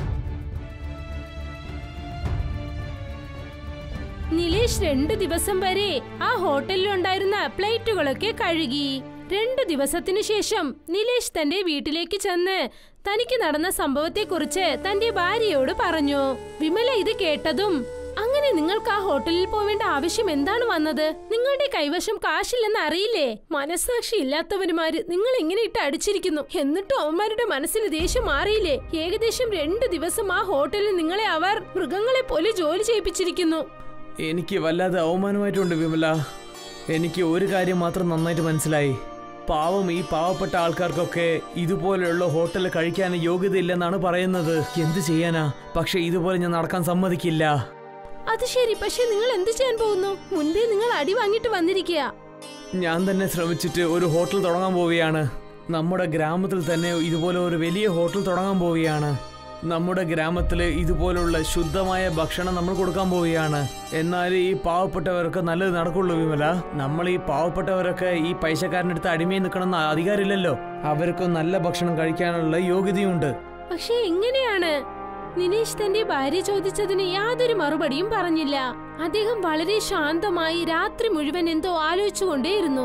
നിലേഷ് രണ്ടു ദിവസം വരെ ആ ഹോട്ടലിലുണ്ടായിരുന്ന പ്ലേറ്റുകളൊക്കെ കഴുകി രണ്ടു ദിവസത്തിനു ശേഷം നിലേഷ് തന്റെ വീട്ടിലേക്ക് ചെന്ന് തനിക്ക് നടന്ന സംഭവത്തെക്കുറിച്ച് തന്റെ ഭാര്യയോട് പറഞ്ഞു വിമല ഇത് കേട്ടതും അങ്ങനെ നിങ്ങൾക്ക് ആ ഹോട്ടലിൽ പോവേണ്ട ആവശ്യം എന്താണ് വന്നത് നിങ്ങളുടെ കൈവശം കാശില്ലെന്ന് അറിയില്ലേ മനസാക്ഷി ഇല്ലാത്തവന്മാര് നിങ്ങൾ ഇങ്ങനെ ഇട്ട് അടിച്ചിരിക്കുന്നു എന്നിട്ടും അവന്മാരുടെ മനസ്സിൽ ദേഷ്യം മാറിയില്ലേ ഏകദേശം രണ്ടു ദിവസം ആ ഹോട്ടലിൽ നിങ്ങളെ അവർ മൃഗങ്ങളെ പോലെ ജോലി ചെയ്യിപ്പിച്ചിരിക്കുന്നു എനിക്ക് വല്ലാതെ അവമാനമായിട്ടുണ്ട് വിമല എനിക്ക് ഒരു കാര്യം മാത്രം നന്നായിട്ട് മനസ്സിലായി പാവം ഈ പാവപ്പെട്ട ആൾക്കാർക്കൊക്കെ ഇതുപോലെയുള്ള ഹോട്ടലിൽ കഴിക്കാൻ യോഗ്യതയില്ലെന്നാണ് പറയുന്നത് എന്ത് ചെയ്യാനാ പക്ഷെ ഇതുപോലെ ഞാൻ നടക്കാൻ സമ്മതിക്കില്ല അത് ശരി പക്ഷെ നിങ്ങൾ എന്ത് ചെയ്യാൻ പോകുന്നു മുൻപേ നിങ്ങൾ അടി വാങ്ങിട്ട് വന്നിരിക്കുക ഞാൻ തന്നെ ശ്രമിച്ചിട്ട് ഒരു ഹോട്ടൽ തുടങ്ങാൻ പോവുകയാണ് നമ്മുടെ ഗ്രാമത്തിൽ തന്നെ ഇതുപോലെ ഒരു വലിയ ഹോട്ടൽ തുടങ്ങാൻ പോവുകയാണ് നമ്മുടെ ഗ്രാമത്തിൽ ഇതുപോലുള്ള ശുദ്ധമായ ഭക്ഷണം നമ്മൾ കൊടുക്കാൻ പോവുകയാണ് എന്നാൽ ഈ പാവപ്പെട്ടവർക്ക് നല്ലത് നടക്കുള്ളൂ വിമല നമ്മൾ ഈ പാവപ്പെട്ടവരൊക്കെ ഈ പൈസക്കാരൻ്റെ അടുത്ത് അടിമയിൽ നിൽക്കണമെന്ന് അധികാരമില്ലല്ലോ അവർക്കും നല്ല ഭക്ഷണം കഴിക്കാനുള്ള യോഗ്യതയുണ്ട് പക്ഷെ എങ്ങനെയാണ് നിനേഷ് തന്റെ ഭാര്യ ചോദിച്ചതിന് യാതൊരു മറുപടിയും പറഞ്ഞില്ല അദ്ദേഹം വളരെ ശാന്തമായി രാത്രി മുഴുവൻ എന്തോ ആലോചിച്ചുകൊണ്ടേയിരുന്നു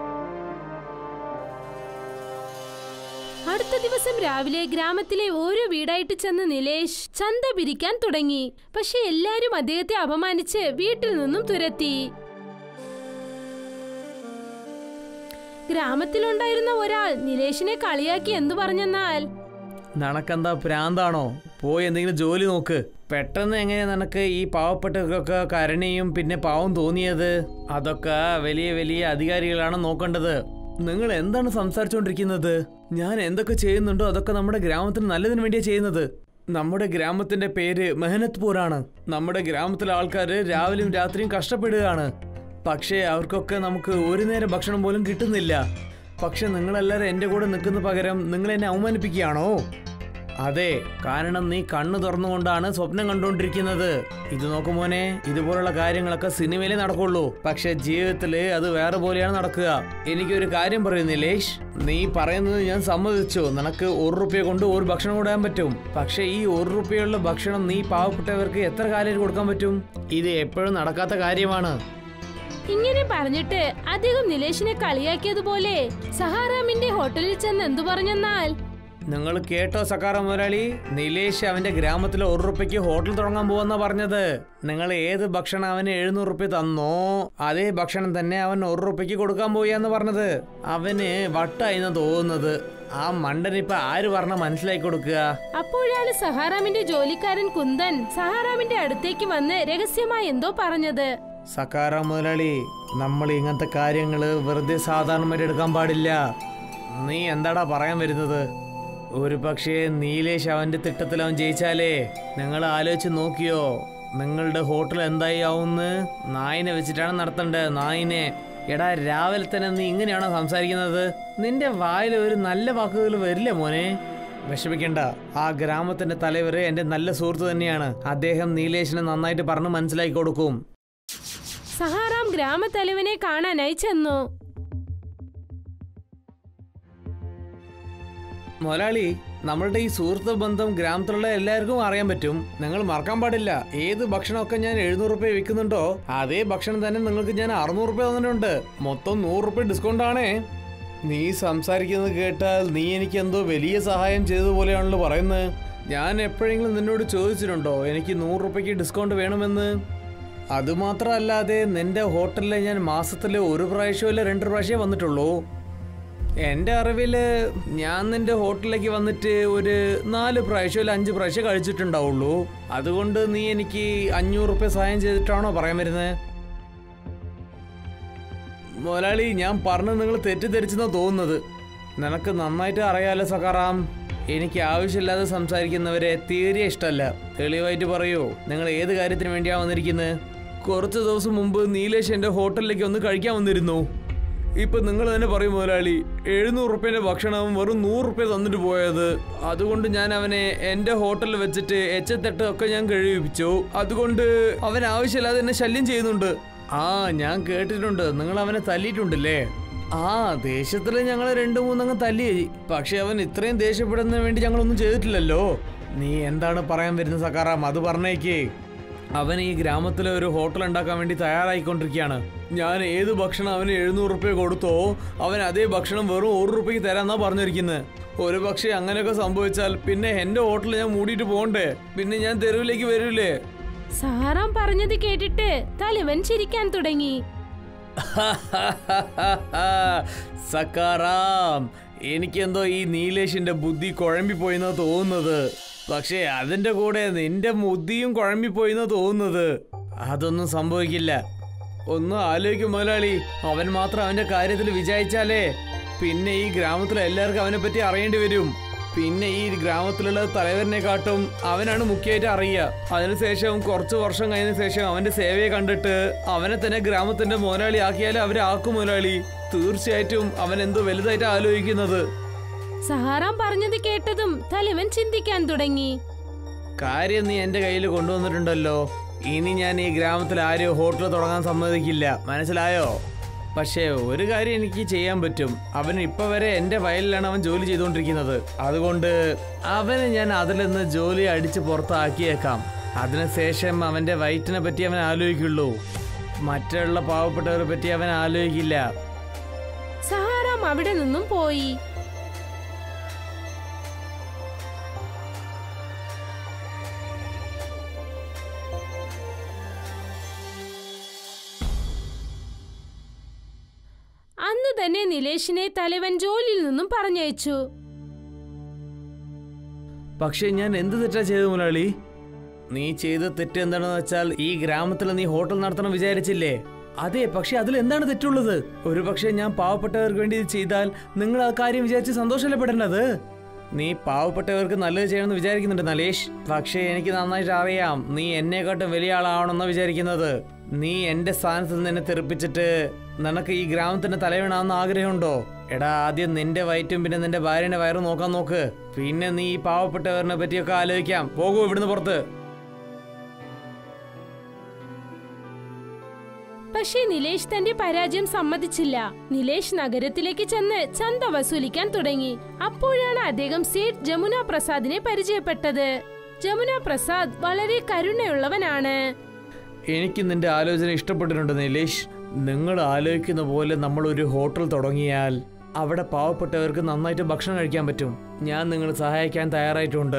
അടുത്ത ദിവസം രാവിലെ ഗ്രാമത്തിലെ ഓരോ വീടായിട്ട് ചെന്ന് നിലേഷ് ചന്ത പിരിക്കാൻ തുടങ്ങി പക്ഷെ എല്ലാരും അദ്ദേഹത്തെ അപമാനിച്ച് വീട്ടിൽ നിന്നും തുരത്തി ഗ്രാമത്തിലുണ്ടായിരുന്ന ഒരാൾ നിലേഷിനെ കളിയാക്കി എന്തു പറഞ്ഞെന്നാൽ നിനക്കെന്താ ഭ്രാന്താണോ പോയി എന്തെങ്കിലും ജോലി നോക്ക് പെട്ടെന്ന് എങ്ങനെയാ നിനക്ക് ഈ പാവപ്പെട്ടവർക്കൊക്കെ കരുണയും പിന്നെ പാവം തോന്നിയത് അതൊക്കെ വലിയ വലിയ അധികാരികളാണ് നോക്കേണ്ടത് നിങ്ങൾ എന്താണ് സംസാരിച്ചുകൊണ്ടിരിക്കുന്നത് ഞാൻ എന്തൊക്കെ ചെയ്യുന്നുണ്ടോ അതൊക്കെ നമ്മുടെ ഗ്രാമത്തിന് നല്ലതിന് വേണ്ടിയാ ചെയ്യുന്നത് നമ്മുടെ ഗ്രാമത്തിന്റെ പേര് മെഹനത്പൂർ ആണ് നമ്മുടെ ഗ്രാമത്തിലെ ആൾക്കാർ രാവിലെയും രാത്രിയും കഷ്ടപ്പെടുകയാണ് പക്ഷേ അവർക്കൊക്കെ നമുക്ക് ഒരു നേരം ഭക്ഷണം പോലും കിട്ടുന്നില്ല പക്ഷെ നിങ്ങളെല്ലാവരും എൻ്റെ കൂടെ നിൽക്കുന്ന പകരം നിങ്ങൾ എന്നെ അവമാനിപ്പിക്കുകയാണോ അതെ കാരണം നീ കണ്ണു തുറന്നുകൊണ്ടാണ് സ്വപ്നം കണ്ടുകൊണ്ടിരിക്കുന്നത് ഇത് നോക്കുമോനെ ഇതുപോലുള്ള കാര്യങ്ങളൊക്കെ സിനിമയിലേ നടക്കുള്ളൂ പക്ഷെ ജീവിതത്തില് അത് വേറെ പോലെയാണ് നടക്കുക എനിക്കൊരു കാര്യം പറയും നിലേഷ് നീ പറയുന്നത് ഞാൻ സമ്മതിച്ചു നിനക്ക് ഒരു റുപ്യ കൊണ്ട് ഒരു ഭക്ഷണം കൊടുക്കാൻ പറ്റും പക്ഷെ ഈ ഒരു റുപ്യയുള്ള ഭക്ഷണം നീ പാവപ്പെട്ടവർക്ക് എത്ര കാലം കൊടുക്കാൻ പറ്റും ഇത് എപ്പോഴും നടക്കാത്ത കാര്യമാണ് ഇങ്ങനെ പറഞ്ഞിട്ട് അദ്ദേഹം നിലേഷിനെ കളിയാക്കിയതുപോലെ സഹാറാമിന്റെ ഹോട്ടലിൽ ചെന്ന് എന്തു പറഞ്ഞെന്നാൽ നിങ്ങൾ കേട്ടോ സക്കാറ മുതലാളി നിലേഷ് അവന്റെ ഗ്രാമത്തിൽ ഒരു റുപ്യക്ക് ഹോട്ടൽ തുടങ്ങാൻ പോവെന്ന പറഞ്ഞത് നിങ്ങൾ ഏത് ഭക്ഷണം അവന് എഴുന്നൂറ് റുപ്യ തന്നോ അതേ ഭക്ഷണം തന്നെ അവൻ ഒരു റുപ്യക്ക് കൊടുക്കാൻ പോയാന്ന് പറഞ്ഞത് അവന് വട്ടായിന്ന് തോന്നുന്നത് ആ മണ്ടൻ ഇപ്പൊ ആര് പറഞ്ഞ മനസ്സിലാക്കി കൊടുക്കുക അപ്പോഴാണ് സഹാറാമിന്റെ ജോലിക്കാരൻ കുന്ദൻ സഹാറാമിന്റെ അടുത്തേക്ക് വന്ന് രഹസ്യമായി എന്തോ പറഞ്ഞത് സക്കാറ മുതലാളി നമ്മൾ ഇങ്ങനത്തെ കാര്യങ്ങള് വെറുതെ സാധാരണമായിട്ട് എടുക്കാൻ പാടില്ല നീ എന്താടാ പറയാൻ വരുന്നത് ഒരു പക്ഷേ നീലേഷ് അവന്റെ തിട്ടത്തിൽ അവൻ ജയിച്ചാലേ നിങ്ങൾ ആലോചിച്ച് നോക്കിയോ നിങ്ങളുടെ ഹോട്ടൽ എന്തായി ആവുന്ന് നായിനെ വെച്ചിട്ടാണ് നടത്തേണ്ടത് നായിനെ എടാ രാവിലെ തന്നെ നീ ഇങ്ങനെയാണോ സംസാരിക്കുന്നത് നിന്റെ വായിൽ ഒരു നല്ല വാക്കുകൾ വരില്ല മോനെ വിഷമിക്കണ്ട ആ ഗ്രാമത്തിന്റെ തലവര് എന്റെ നല്ല സുഹൃത്ത് തന്നെയാണ് അദ്ദേഹം നീലേഷിനെ നന്നായിട്ട് പറഞ്ഞ് മനസ്സിലാക്കി കൊടുക്കും സഹാറാം ഗ്രാമത്തലവനെ കാണാനായി ചെന്നു മുതലാളി നമ്മളുടെ ഈ സുഹൃത്ത് ബന്ധം ഗ്രാമത്തിലുള്ള എല്ലാവർക്കും അറിയാൻ പറ്റും നിങ്ങൾ മറക്കാൻ പാടില്ല ഏത് ഭക്ഷണമൊക്കെ ഞാൻ എഴുന്നൂറ് റുപ്യ വിൽക്കുന്നുണ്ടോ അതേ ഭക്ഷണം തന്നെ നിങ്ങൾക്ക് ഞാൻ അറുന്നൂറ് റുപ്യ തന്നിട്ടുണ്ട് മൊത്തം നൂറ് റുപ്യ ഡിസ്കൗണ്ട് ആണേ നീ സംസാരിക്കുന്നത് കേട്ടാൽ നീ എനിക്ക് എന്തോ വലിയ സഹായം ചെയ്തതുപോലെയാണല്ലോ പറയുന്നത് ഞാൻ എപ്പോഴെങ്കിലും നിന്നോട് ചോദിച്ചിട്ടുണ്ടോ എനിക്ക് നൂറ് റുപ്യക്ക് ഡിസ്കൗണ്ട് വേണമെന്ന് അതുമാത്രമല്ലാതെ നിന്റെ ഹോട്ടലിൽ ഞാൻ മാസത്തിൽ ഒരു പ്രാവശ്യമല്ല രണ്ട് പ്രാവശ്യമേ വന്നിട്ടുള്ളൂ എൻ്റെ അറിവില് ഞാൻ നിന്റെ ഹോട്ടലിലേക്ക് വന്നിട്ട് ഒരു നാല് പ്രാവശ്യം അല്ല അഞ്ച് പ്രാവശ്യം കഴിച്ചിട്ടുണ്ടാവുള്ളൂ അതുകൊണ്ട് നീ എനിക്ക് അഞ്ഞൂറ് റുപ്യ സഹായം ചെയ്തിട്ടാണോ പറയാൻ വരുന്നത് മുതലാളി ഞാൻ പറഞ്ഞത് നിങ്ങൾ തെറ്റിദ്ധരിച്ചെന്നാ തോന്നുന്നത് നിനക്ക് നന്നായിട്ട് അറിയാലോ സക്കാറാം എനിക്ക് ആവശ്യമില്ലാതെ സംസാരിക്കുന്നവരെ തീരെ ഇഷ്ടമല്ല തെളിവായിട്ട് പറയൂ നിങ്ങൾ ഏത് കാര്യത്തിന് വേണ്ടിയാ വന്നിരിക്കുന്നത് കുറച്ച് ദിവസം മുമ്പ് നീലേഷ് എൻ്റെ ഹോട്ടലിലേക്ക് ഒന്ന് കഴിക്കാൻ വന്നിരുന്നു ഇപ്പൊ നിങ്ങൾ തന്നെ പറയും മുതലാളി എഴുന്നൂറ് റുപ്യന്റെ ഭക്ഷണം വെറും നൂറ് റുപ്യ തന്നിട്ട് പോയത് അതുകൊണ്ട് ഞാൻ അവനെ എന്റെ ഹോട്ടലിൽ വെച്ചിട്ട് എച്ചത്തെട്ട് ഒക്കെ ഞാൻ കഴിപ്പിച്ചു അതുകൊണ്ട് അവൻ ആവശ്യമില്ലാതെ എന്നെ ശല്യം ചെയ്യുന്നുണ്ട് ആ ഞാൻ കേട്ടിട്ടുണ്ട് നിങ്ങൾ അവനെ തല്ലിയിട്ടുണ്ടല്ലേ ആ ദേഷ്യത്തില് ഞങ്ങൾ രണ്ടു മൂന്നങ്ങ് തല്ലി പക്ഷെ അവൻ ഇത്രയും ദേഷ്യപ്പെടുന്നതിന് വേണ്ടി ഞങ്ങളൊന്നും ചെയ്തിട്ടില്ലല്ലോ നീ എന്താണ് പറയാൻ വരുന്ന സക്കാറാം അത് പറഞ്ഞേക്കേ അവൻ ഈ ഗ്രാമത്തിലെ ഒരു ഹോട്ടൽ ഉണ്ടാക്കാൻ വേണ്ടി തയ്യാറായിക്കൊണ്ടിരിക്കുകയാണ് ഞാൻ ഏത് ഭക്ഷണം അവന് എഴുന്നൂറ് റുപ്യ കൊടുത്തോ അവൻ അതേ ഭക്ഷണം വെറും ഒരു റുപ്യക്ക് തരാന്നാ പറഞ്ഞിരിക്കുന്നത് ഒരു പക്ഷേ അങ്ങനെയൊക്കെ സംഭവിച്ചാൽ പിന്നെ എന്റെ ഹോട്ടൽ ഞാൻ മൂടിയിട്ട് പോകണ്ടേ പിന്നെ ഞാൻ തെരുവിലേക്ക് വരൂലേ സഹാറാം പറഞ്ഞത് കേട്ടിട്ട് തലവൻ ചിരിക്കാൻ തുടങ്ങി സക്കാറാം എനിക്കെന്തോ ഈ നീലേഷിന്റെ ബുദ്ധി കുഴമ്പിപ്പോയിന്നാ തോന്നുന്നത് പക്ഷേ അതിന്റെ കൂടെ നിന്റെ ബുദ്ധിയും കുഴമ്പിപ്പോയിന്നാ തോന്നുന്നത് അതൊന്നും സംഭവിക്കില്ല ഒന്ന് ആലോചിക്കും മുതലാളി അവൻ മാത്രം അവന്റെ കാര്യത്തിൽ വിചാരിച്ചാലേ പിന്നെ ഈ ഗ്രാമത്തിലെ എല്ലാവർക്കും അവനെ പറ്റി അറിയേണ്ടി വരും പിന്നെ ഈ ഗ്രാമത്തിലുള്ള തലവരനെ കാട്ടും അവനാണ് മുഖ്യമായിട്ട് അറിയുക അതിനുശേഷം കുറച്ച് വർഷം കഴിഞ്ഞ ശേഷം അവന്റെ സേവയെ കണ്ടിട്ട് അവനെ തന്നെ ഗ്രാമത്തിന്റെ മുതലാളി ആക്കിയാലേ അവരെ ആക്കും മുതലാളി തീർച്ചയായിട്ടും അവൻ എന്തോ വലുതായിട്ട് ആലോചിക്കുന്നത് സഹാറാം പറഞ്ഞത് കേട്ടതും തലവൻ ചിന്തിക്കാൻ തുടങ്ങി കാര്യം നീ എന്റെ കയ്യിൽ കൊണ്ടുവന്നിട്ടുണ്ടല്ലോ ഇനി ഞാൻ ഈ ഗ്രാമത്തിൽ ആരെയോ ഹോട്ടൽ തുടങ്ങാൻ സമ്മതിക്കില്ല മനസ്സിലായോ പക്ഷേ ഒരു കാര്യം എനിക്ക് ചെയ്യാൻ പറ്റും അവൻ ഇപ്പൊ വരെ എന്റെ വയലിലാണ് അവൻ ജോലി ചെയ്തുകൊണ്ടിരിക്കുന്നത് അതുകൊണ്ട് അവനെ ഞാൻ അതിൽ നിന്ന് ജോലി അടിച്ച് പുറത്താക്കിയേക്കാം അതിനുശേഷം അവന്റെ വയറ്റിനെ പറ്റി അവൻ ആലോചിക്കുള്ളൂ മറ്റുള്ള പാവപ്പെട്ടവരെ പറ്റി അവൻ ആലോചിക്കില്ല സഹാറാം അവിടെ നിന്നും പോയി അന്നു തന്നെ നിലേഷിനെ തലവൻ ജോലിയിൽ നിന്നും പറഞ്ഞയച്ചു പക്ഷെ ഞാൻ എന്ത് തെറ്റാ ചെയ്തു മുലാളി നീ ചെയ്ത തെറ്റ് എന്താണെന്ന് വെച്ചാൽ ഈ ഗ്രാമത്തിൽ നീ ഹോട്ടൽ നടത്തണം വിചാരിച്ചില്ലേ അതെ പക്ഷെ അതിൽ എന്താണ് തെറ്റുള്ളത് ഒരു പക്ഷേ ഞാൻ പാവപ്പെട്ടവർക്ക് വേണ്ടി ഇത് ചെയ്താൽ നിങ്ങൾ ആ കാര്യം വിചാരിച്ച് സന്തോഷമല്ലേ പെടേണ്ടത് നീ പാവപ്പെട്ടവർക്ക് നല്ലത് ചെയ്യണമെന്ന് വിചാരിക്കുന്നുണ്ട് നലേഷ് പക്ഷേ എനിക്ക് നന്നായിട്ട് അറിയാം നീ എന്നെക്കാട്ടും വലിയ ആളാവണമെന്നാ വിചാരിക്കുന്നത് നീ എന്റെ സ്ഥാനത്ത് നിന്ന് എന്നെ തെറിപ്പിച്ചിട്ട് നിനക്ക് ഈ ഗ്രാമത്തിന്റെ തലവീണാന്ന് ആഗ്രഹമുണ്ടോ എടാ ആദ്യം നിന്റെ വയറ്റും പിന്നെ നിന്റെ ഭാര്യയുടെ വയറും നോക്കാൻ നോക്ക് പിന്നെ നീ ഈ പാവപ്പെട്ടവരിനെ പറ്റിയൊക്കെ ആലോചിക്കാം പോകൂ ഇവിടുന്ന് പുറത്ത് പക്ഷേ നിലേഷ് തന്റെ പരാജയം സമ്മതിച്ചില്ല നിലേഷ് നഗരത്തിലേക്ക് ചെന്ന് ചന്ത വസൂലിക്കാൻ തുടങ്ങി അപ്പോഴാണ് അദ്ദേഹം സേഠ് ജമുന പ്രസാദിനെ പരിചയപ്പെട്ടത് ജമുന പ്രസാദ് വളരെ കരുണയുള്ളവനാണ് എനിക്ക് നിന്റെ ആലോചന ഇഷ്ടപ്പെട്ടിട്ടുണ്ട് നിലേഷ് നിങ്ങൾ ആലോചിക്കുന്ന പോലെ നമ്മൾ ഒരു ഹോട്ടൽ തുടങ്ങിയാൽ അവിടെ പാവപ്പെട്ടവർക്ക് നന്നായിട്ട് ഭക്ഷണം കഴിക്കാൻ പറ്റും ഞാൻ നിങ്ങളെ സഹായിക്കാൻ തയ്യാറായിട്ടുണ്ട്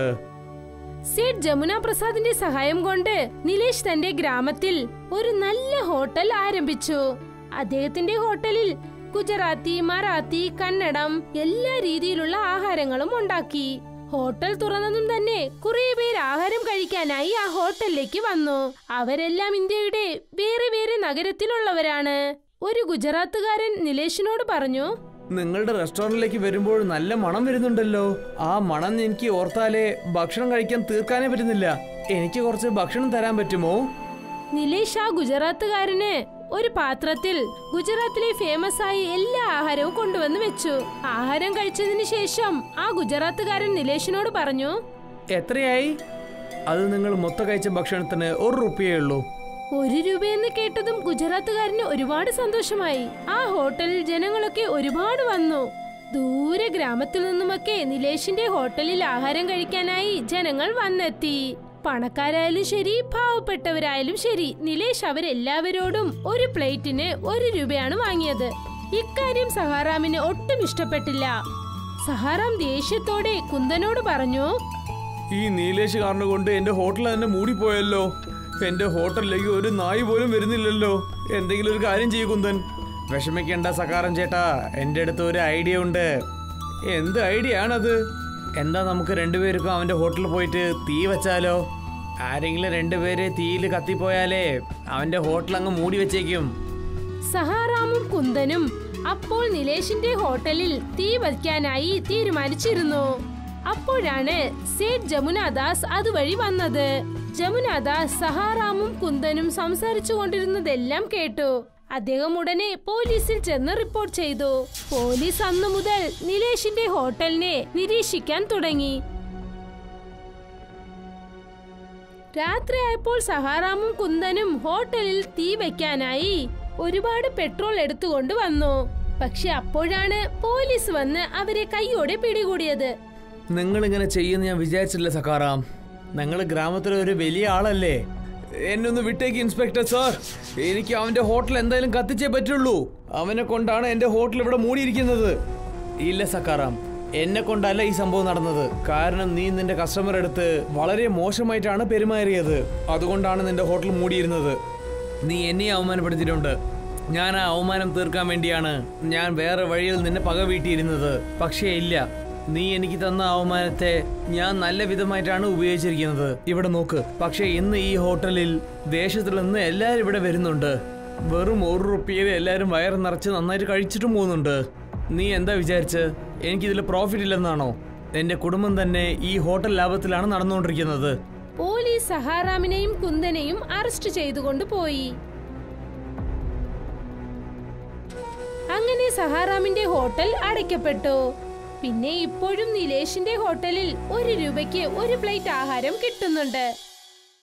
സേഠ് ജമുന പ്രസാദിന്റെ സഹായം കൊണ്ട് നിലേഷ് തന്റെ ഗ്രാമത്തിൽ ഒരു നല്ല ഹോട്ടൽ ആരംഭിച്ചു അദ്ദേഹത്തിന്റെ ഹോട്ടലിൽ ഗുജറാത്തി മറാത്തി കന്നഡം എല്ലാ രീതിയിലുള്ള ആഹാരങ്ങളും ഉണ്ടാക്കി ഹോട്ടൽ തുറന്നതും തന്നെ കുറെ പേർ ആഹാരം കഴിക്കാനായി ആ ഹോട്ടലിലേക്ക് വന്നു അവരെല്ലാം ഇന്ത്യയുടെ വേറെ വേറെ നഗരത്തിലുള്ളവരാണ് ഒരു ഗുജറാത്തുകാരൻ നിലേഷിനോട് പറഞ്ഞു നിങ്ങളുടെ റെസ്റ്റോറന്റിലേക്ക് വരുമ്പോൾ നല്ല മണം വരുന്നുണ്ടല്ലോ ആ മണം എനിക്ക് ഓർത്താലേ ഭക്ഷണം കഴിക്കാൻ തീർക്കാനേ പറ്റുന്നില്ല എനിക്ക് കുറച്ച് ഭക്ഷണം തരാൻ പറ്റുമോ നിലേഷ് ആ ഗുജറാത്തുകാരന് ഒരു പാത്രത്തിൽ ഗുജറാത്തിലെ ഫേമസ് ആയ എല്ലാ ആഹാരവും കൊണ്ടുവന്ന് വെച്ചു ആഹാരം കഴിച്ചതിന് ശേഷം ആ ഗുജറാത്തുകാരൻ നിലേഷിനോട് പറഞ്ഞു എത്രയായി അത് നിങ്ങൾ മൊത്തം കഴിച്ച ഭക്ഷണത്തിന് ഒരു റുപ്യേ ഉള്ളൂ ഒരു രൂപയെന്ന് കേട്ടതും ഗുജറാത്തുകാരന് ഒരുപാട് സന്തോഷമായി ആ ഹോട്ടലിൽ ജനങ്ങളൊക്കെ ഒരുപാട് വന്നു ദൂരെ ഗ്രാമത്തിൽ നിന്നുമൊക്കെ നിലേഷിന്റെ ഹോട്ടലിൽ ആഹാരം കഴിക്കാനായി ജനങ്ങൾ വന്നെത്തി പണക്കാരായാലും ശരി പാവപ്പെട്ടവരായാലും ശരി നിലേഷ് അവരെല്ലാവരോടും ഒരു പ്ലേറ്റിന് ഒരു രൂപയാണ് വാങ്ങിയത് ഇക്കാര്യം സഹാറാമിന് ഒട്ടും ഇഷ്ടപ്പെട്ടില്ല സഹാറാം ദേഷ്യത്തോടെ കുന്ദനോട് പറഞ്ഞു ഈ നീലേഷ് കാരണം കൊണ്ട് എന്റെ ഹോട്ടൽ തന്നെ മൂടിപ്പോയല്ലോ എന്റെ ഹോട്ടലിലേക്ക് ഒരു നായി പോലും വരുന്നില്ലല്ലോ എന്തെങ്കിലും ഒരു കാര്യം ചെയ്യൂ കുന്തൻ വിഷമിക്കേണ്ട സക്കാരം ചേട്ടാ എന്റെ അടുത്ത് ഒരു ഐഡിയ ഉണ്ട് എന്ത് ഐഡിയ ആണത് എന്താ നമുക്ക് രണ്ടുപേർക്കും അവന്റെ ഹോട്ടലിൽ പോയിട്ട് തീ വെച്ചാലോ ആരെങ്കിലും രണ്ടുപേര് തീയിൽ കത്തിപ്പോയാലേ അവന്റെ ഹോട്ടൽ അങ്ങ് മൂടി വെച്ചേക്കും സഹാറാമും കുന്ദനും അപ്പോൾ നിലേഷിന്റെ ഹോട്ടലിൽ തീ വയ്ക്കാനായി തീരുമാനിച്ചിരുന്നു അപ്പോഴാണ് സേഠ് ജമുനാദാസ് അതുവഴി വന്നത് ജമുനാദാസ് സഹാറാമും കുന്ദനും സംസാരിച്ചു കൊണ്ടിരുന്നതെല്ലാം കേട്ടു അദ്ദേഹം ഉടനെ പോലീസിൽ ചെന്ന് റിപ്പോർട്ട് ചെയ്തു പോലീസ് അന്നു മുതൽ നിലേഷിന്റെ ഹോട്ടലിനെ നിരീക്ഷിക്കാൻ തുടങ്ങി രാത്രിയായപ്പോൾ സഹാറാമും കുന്ദനും ഹോട്ടലിൽ തീ വയ്ക്കാനായി ഒരുപാട് പെട്രോൾ എടുത്തുകൊണ്ട് വന്നു പക്ഷെ അപ്പോഴാണ് പോലീസ് വന്ന് അവരെ കൈയോടെ പിടികൂടിയത് നിങ്ങൾ ഇങ്ങനെ ചെയ്യുന്ന ഞാൻ വിചാരിച്ചില്ല സക്കാറാം ഞങ്ങൾ ഗ്രാമത്തിലെ ഒരു വലിയ ആളല്ലേ എന്നെ ഒന്ന് വിട്ടേക്ക് ഇൻസ്പെക്ടർ സാർ എനിക്ക് അവന്റെ ഹോട്ടൽ എന്തായാലും കത്തിച്ചേ പറ്റുള്ളൂ അവനെ കൊണ്ടാണ് എന്റെ ഹോട്ടൽ ഇവിടെ മൂടിയിരിക്കുന്നത് ഇല്ല സക്കാറാം എന്നെ കൊണ്ടല്ല ഈ സംഭവം നടന്നത് കാരണം നീ നിന്റെ കസ്റ്റമർ അടുത്ത് വളരെ മോശമായിട്ടാണ് പെരുമാറിയത് അതുകൊണ്ടാണ് നിന്റെ ഹോട്ടൽ മൂടിയിരുന്നത് നീ എന്നെ അവമാനപ്പെടുത്തിയിട്ടുണ്ട് ഞാൻ ആ അവമാനം തീർക്കാൻ വേണ്ടിയാണ് ഞാൻ വേറെ വഴിയിൽ നിന്നെ പക വീട്ടിയിരുന്നത് പക്ഷേ ഇല്ല നീ എനിക്ക് തന്ന അവമാനത്തെ ഞാൻ നല്ല വിധമായിട്ടാണ് ഉപയോഗിച്ചിരിക്കുന്നത് ഇവിടെ നോക്ക് പക്ഷേ ഇന്ന് ഈ ഹോട്ടലിൽ ദേശത്തിൽ നിന്ന് എല്ലാവരും ഇവിടെ വരുന്നുണ്ട് വെറും ഒരു റുപ്യയിൽ എല്ലാവരും വയറ് നിറച്ച് നന്നായിട്ട് കഴിച്ചിട്ടും പോകുന്നുണ്ട് നീ എന്താ വിചാരിച്ച് എനിക്കിതിൽ പ്രോഫിറ്റ് ഇല്ലെന്നാണോ എന്റെ കുടുംബം തന്നെ ഈ ഹോട്ടൽ ലാഭത്തിലാണ് നടന്നുകൊണ്ടിരിക്കുന്നത് പോലീസ് സഹാറാമിനെയും കുന്ദനെയും അറസ്റ്റ് ചെയ്തുകൊണ്ട് പോയി അങ്ങനെ സഹാറാമിന്റെ ഹോട്ടൽ അടയ്ക്കപ്പെട്ടു പിന്നെ ഇപ്പോഴും നിലേഷിന്റെ ഹോട്ടലിൽ ഒരു രൂപയ്ക്ക് ഒരു പ്ലേറ്റ് ആഹാരം കിട്ടുന്നുണ്ട്